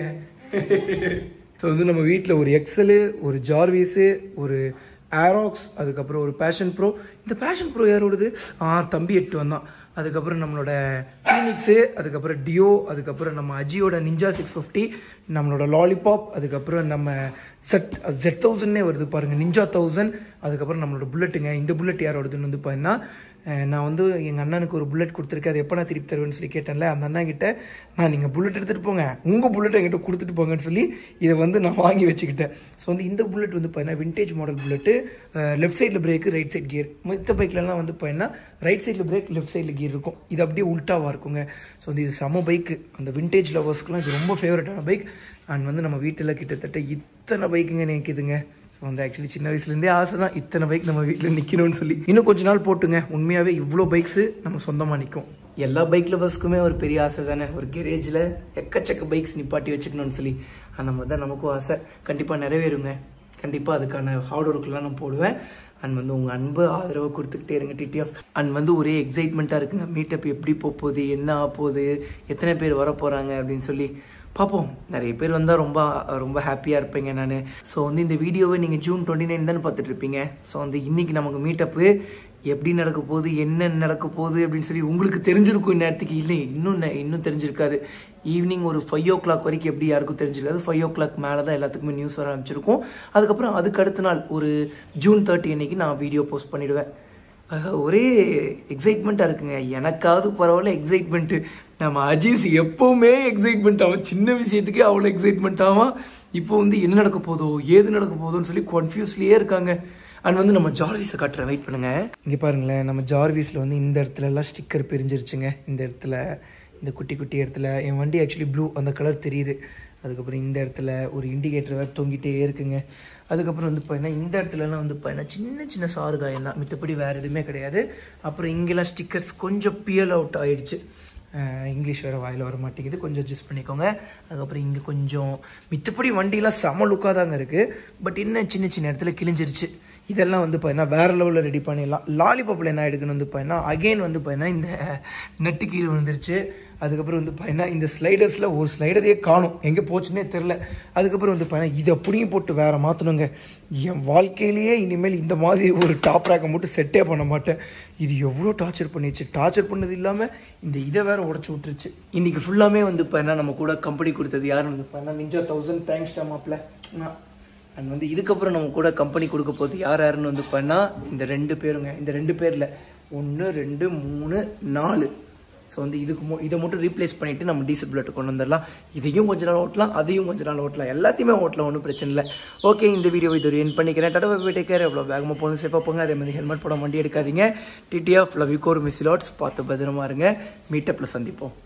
ஸோ வந்து நம்ம வீட்டில் ஒரு எக்ஸலு ஒரு ஜார்வீஸு ஒரு ஆரோக்ஸ் அதுக்கப்புறம் ஒரு பேஷன் ப்ரோ இந்த பேஷன் ப்ரோ யாரோடது ஆ தம்பி எட்டு வந்தான் அதுக்கப்புறம் நம்மளோட ஃபீனிக்ஸு அதுக்கப்புறம் டியோ அதுக்கப்புறம் நம்ம அஜியோட நிஞ்சா சிக்ஸ் ஃபிஃப்டி நம்மளோட லாலிபாப் அதுக்கப்புறம் நம்ம செட் ஜெட் தௌசண்ட்னே வருது பாருங்க நிஞ்சா தௌசண்ட் அதுக்கப்புறம் நம்மளோட புல்லட்டுங்க இந்த புல்லட் யாரோடதுன்னு வந்து பார்த்தீங்கன்னா அஹ் நான் வந்து எங்கள் அண்ணனுக்கு ஒரு புல்லட் கொடுத்துருக்கேன் அது எப்போ நான் திருப்பி தருவேன்னு சொல்லி கேட்டேன்ல அந்த அண்ணா கிட்ட நான் நீங்கள் புல்லட் எடுத்துகிட்டு போங்க உங்கள் புல்லட் என்கிட்ட கொடுத்துட்டு போங்கன்னு சொல்லி இதை வந்து நான் வாங்கி வச்சுக்கிட்டேன் ஸோ வந்து இந்த புல்லட் வந்து பார்த்தீங்கன்னா விண்டேஜ் மாடல் புல்லட்டு லெஃப்ட் சைடில் பிரேக்கு ரைட் சைட் கியர் மற்ற பைக்லலாம் வந்து பார்த்தீங்கன்னா ரைட் சைடில் பிரேக் லெஃப்ட் சைடில் கியர் இருக்கும் இது அப்படியே உல்ட்டாவாக இருக்குங்க ஸோ வந்து இது செம பைக்கு அந்த விண்டேஜ் லவர்ஸ்க்குலாம் இது ரொம்ப ஃபேவரட்டான பைக் அண்ட் வந்து நம்ம வீட்டில் கிட்டத்தட்ட இத்தனை பைக்குங்க நினைக்குதுங்க ஸோ வந்து ஆக்சுவலி சின்ன வயசுலேருந்தே ஆசை தான் இத்தனை பைக் நம்ம வீட்டில் நிற்கணும்னு சொல்லி இன்னும் கொஞ்ச நாள் போட்டுங்க உண்மையாகவே இவ்வளோ பைக்ஸு நம்ம சொந்தமாக நிற்கும் எல்லா பைக் லவர்ஸ்க்குமே ஒரு பெரிய ஆசை தானே ஒரு கேரேஜில் எக்கச்சக்க பைக்ஸ் நிப்பாட்டி வச்சுக்கணும்னு சொல்லி அந்த மாதிரி தான் நமக்கும் ஆசை கண்டிப்பாக நிறைவேறுங்க கண்டிப்பாக அதுக்கான ஹார்ட் ஒர்க்லாம் நான் போடுவேன் அண்ட் வந்து உங்கள் அன்பு ஆதரவு கொடுத்துக்கிட்டே இருங்க டிடிஎஃப் அண்ட் வந்து ஒரே எக்ஸைட்மெண்ட்டாக இருக்குங்க மீட்டப் எப்படி போக போகுது என்ன ஆக போகுது எத்தனை பேர் வர போகிறாங்க அப்படின்னு சொல்லி பார்ப்போம் நிறைய பேர் வந்தால் ரொம்ப ரொம்ப ஹாப்பியாக இருப்பீங்க நான் ஸோ வந்து இந்த வீடியோவை நீங்கள் ஜூன் டுவெண்ட்டி நைன் தானே பார்த்துட்டு இருப்பீங்க ஸோ வந்து இன்னைக்கு நமக்கு மீட்டப்பு எப்படி நடக்க போகுது என்ன நடக்க போகுது அப்படின்னு சொல்லி உங்களுக்கு தெரிஞ்சிருக்கும் இந்நேரத்துக்கு இல்லை இன்னும் நெ- இன்னும் தெரிஞ்சிருக்காது ஈவினிங் ஒரு ஃபைவ் ஓ கிளாக் வரைக்கும் எப்படி யாருக்கும் தெரிஞ்சிருக்காது ஃபைவ் ஓ கிளாக் மேலே தான் எல்லாத்துக்குமே நியூஸ் வர ஆரம்பிச்சிருக்கும் அதுக்கப்புறம் அதுக்கு அடுத்த நாள் ஒரு ஜூன் தேர்ட்டி அன்னைக்கு நான் வீடியோ போஸ்ட் பண்ணிடுவேன் ஆக, ஒரே எக்ஸைட்மெண்ட்டாக இருக்குங்க எனக்காவது பரவாயில்ல எக்ஸைட்மெண்ட்டு நம்ம அஜீஸ் எப்பவுமே எக்ஸைட்மெண்ட் ஆகும் சின்ன விஷயத்துக்கே அவ்வளோ எக்ஸைட்மெண்ட் ஆகும் இப்போ வந்து என்ன நடக்க போதோ ஏது நடக்க போதோன்னு சொல்லி கன்ஃபியூஸ்லேயே இருக்காங்க அண்ட் வந்து நம்ம ஜார்விஸை காட்டுற வெயிட் பண்ணுங்க இங்கே பாருங்களேன் நம்ம ஜார்விஸில் வந்து இந்த இடத்துல எல்லாம் ஸ்டிக்கர் பிரிஞ்சிருச்சுங்க இந்த இடத்துல இந்த குட்டி குட்டி இடத்துல என் வண்டி ஆக்சுவலி ப்ளூ அந்த கலர் தெரியுது அதுக்கப்புறம் இந்த இடத்துல ஒரு இண்டிகேட்டர் வேறு தொங்கிட்டே இருக்குங்க அதுக்கப்புறம் வந்து பார்த்தீங்கன்னா இந்த இடத்துலலாம் வந்து பார்த்தீங்கன்னா சின்ன சின்ன சாறு காயம் தான் மித்தபடி வேறு எதுவுமே கிடையாது அப்புறம் இங்கெல்லாம் ஸ்டிக்கர்ஸ் கொஞ்சம் பியல் அவுட் ஆயிடுச்சு அஹ் இங்கிலீஷ் வேறு வாயில் வர மாட்டேங்குது கொஞ்சம் அட்ஜஸ்ட் பண்ணிக்கோங்க அதுக்கப்புறம் இங்கே கொஞ்சம் மித்தபடி வண்டியெல்லாம் செம லுக்காக தாங்க இருக்குது பட் என்ன சின்ன சின்ன இடத்துல கிழிஞ்சிருச்சு இதெல்லாம் வந்து பார்த்தீங்கன்னா வேற லெவலில் ரெடி பண்ணிடலாம் லாலிபாப்பில் என்ன எடுக்கணும் வந்து பார்த்தீங்கன்னா அகைன் வந்து பார்த்தீங்கன்னா இந்த நெட்டு கீழே விழுந்துருச்சு அதுக்கப்புறம் வந்து பார்த்தீங்கன்னா இந்த ஸ்லைடர்ஸில் ஒரு ஸ்லைடரே காணும் எங்கே போச்சுன்னே தெரில அதுக்கப்புறம் வந்து பார்த்தீங்கன்னா இதை பிடிங்கி போட்டு வேற மாற்றணுங்க என் வாழ்க்கையிலேயே இனிமேல் இந்த மாதிரி ஒரு டாப் ரேக்கை மட்டும் செட்டே பண்ண மாட்டேன் இது எவ்வளோ டார்ச்சர் பண்ணிச்சு டார்ச்சர் பண்ணது இல்லாமல் இந்த இதை வேற உடச்சி விட்டுருச்சு இன்னைக்கு ஃபுல்லாமே வந்து பார்த்தீங்கன்னா நம்ம கூட கம்பெனி கொடுத்தது யாருன்னு வந்து பார்த்தீங்கன்னா நிஞ்சா தௌசண்ட் தேங்க்ஸ் மாப்பிள்ள அண்ட் வந்து இதுக்கப்புறம் நம்ம கூட கம்பெனி கொடுக்க போகுது யார் யாருன்னு வந்து பண்ணா இந்த ரெண்டு பேருங்க இந்த ரெண்டு பேரில் ஒன்று ரெண்டு மூணு நாலு ஸோ வந்து இதுக்கு மு இதை மட்டும் ரீப்ளேஸ் பண்ணிட்டு நம்ம டீசல் பிளட் கொண்டு வந்துடலாம் இதையும் கொஞ்ச நாள் ஓட்டலாம் அதையும் கொஞ்ச நாள் ஓட்டலாம் எல்லாத்தையுமே ஓட்டலாம் ஒன்றும் பிரச்சனை இல்லை ஓகே இந்த வீடியோ இது ஒரு என் பண்ணிக்கிறேன் டாடா போய் டேக் கேர் எவ்வளோ வேகமாக போகணும் சேஃபாக போங்க அதே மாதிரி ஹெல்மெட் போட வண்டி எடுக்காதீங்க டிடிஎஃப் லவ் யூ கோர் மிஸ்லாட்ஸ் பார்த்து பத்திரமா இருங்க மீட்டப்பில் சந்திப்போம்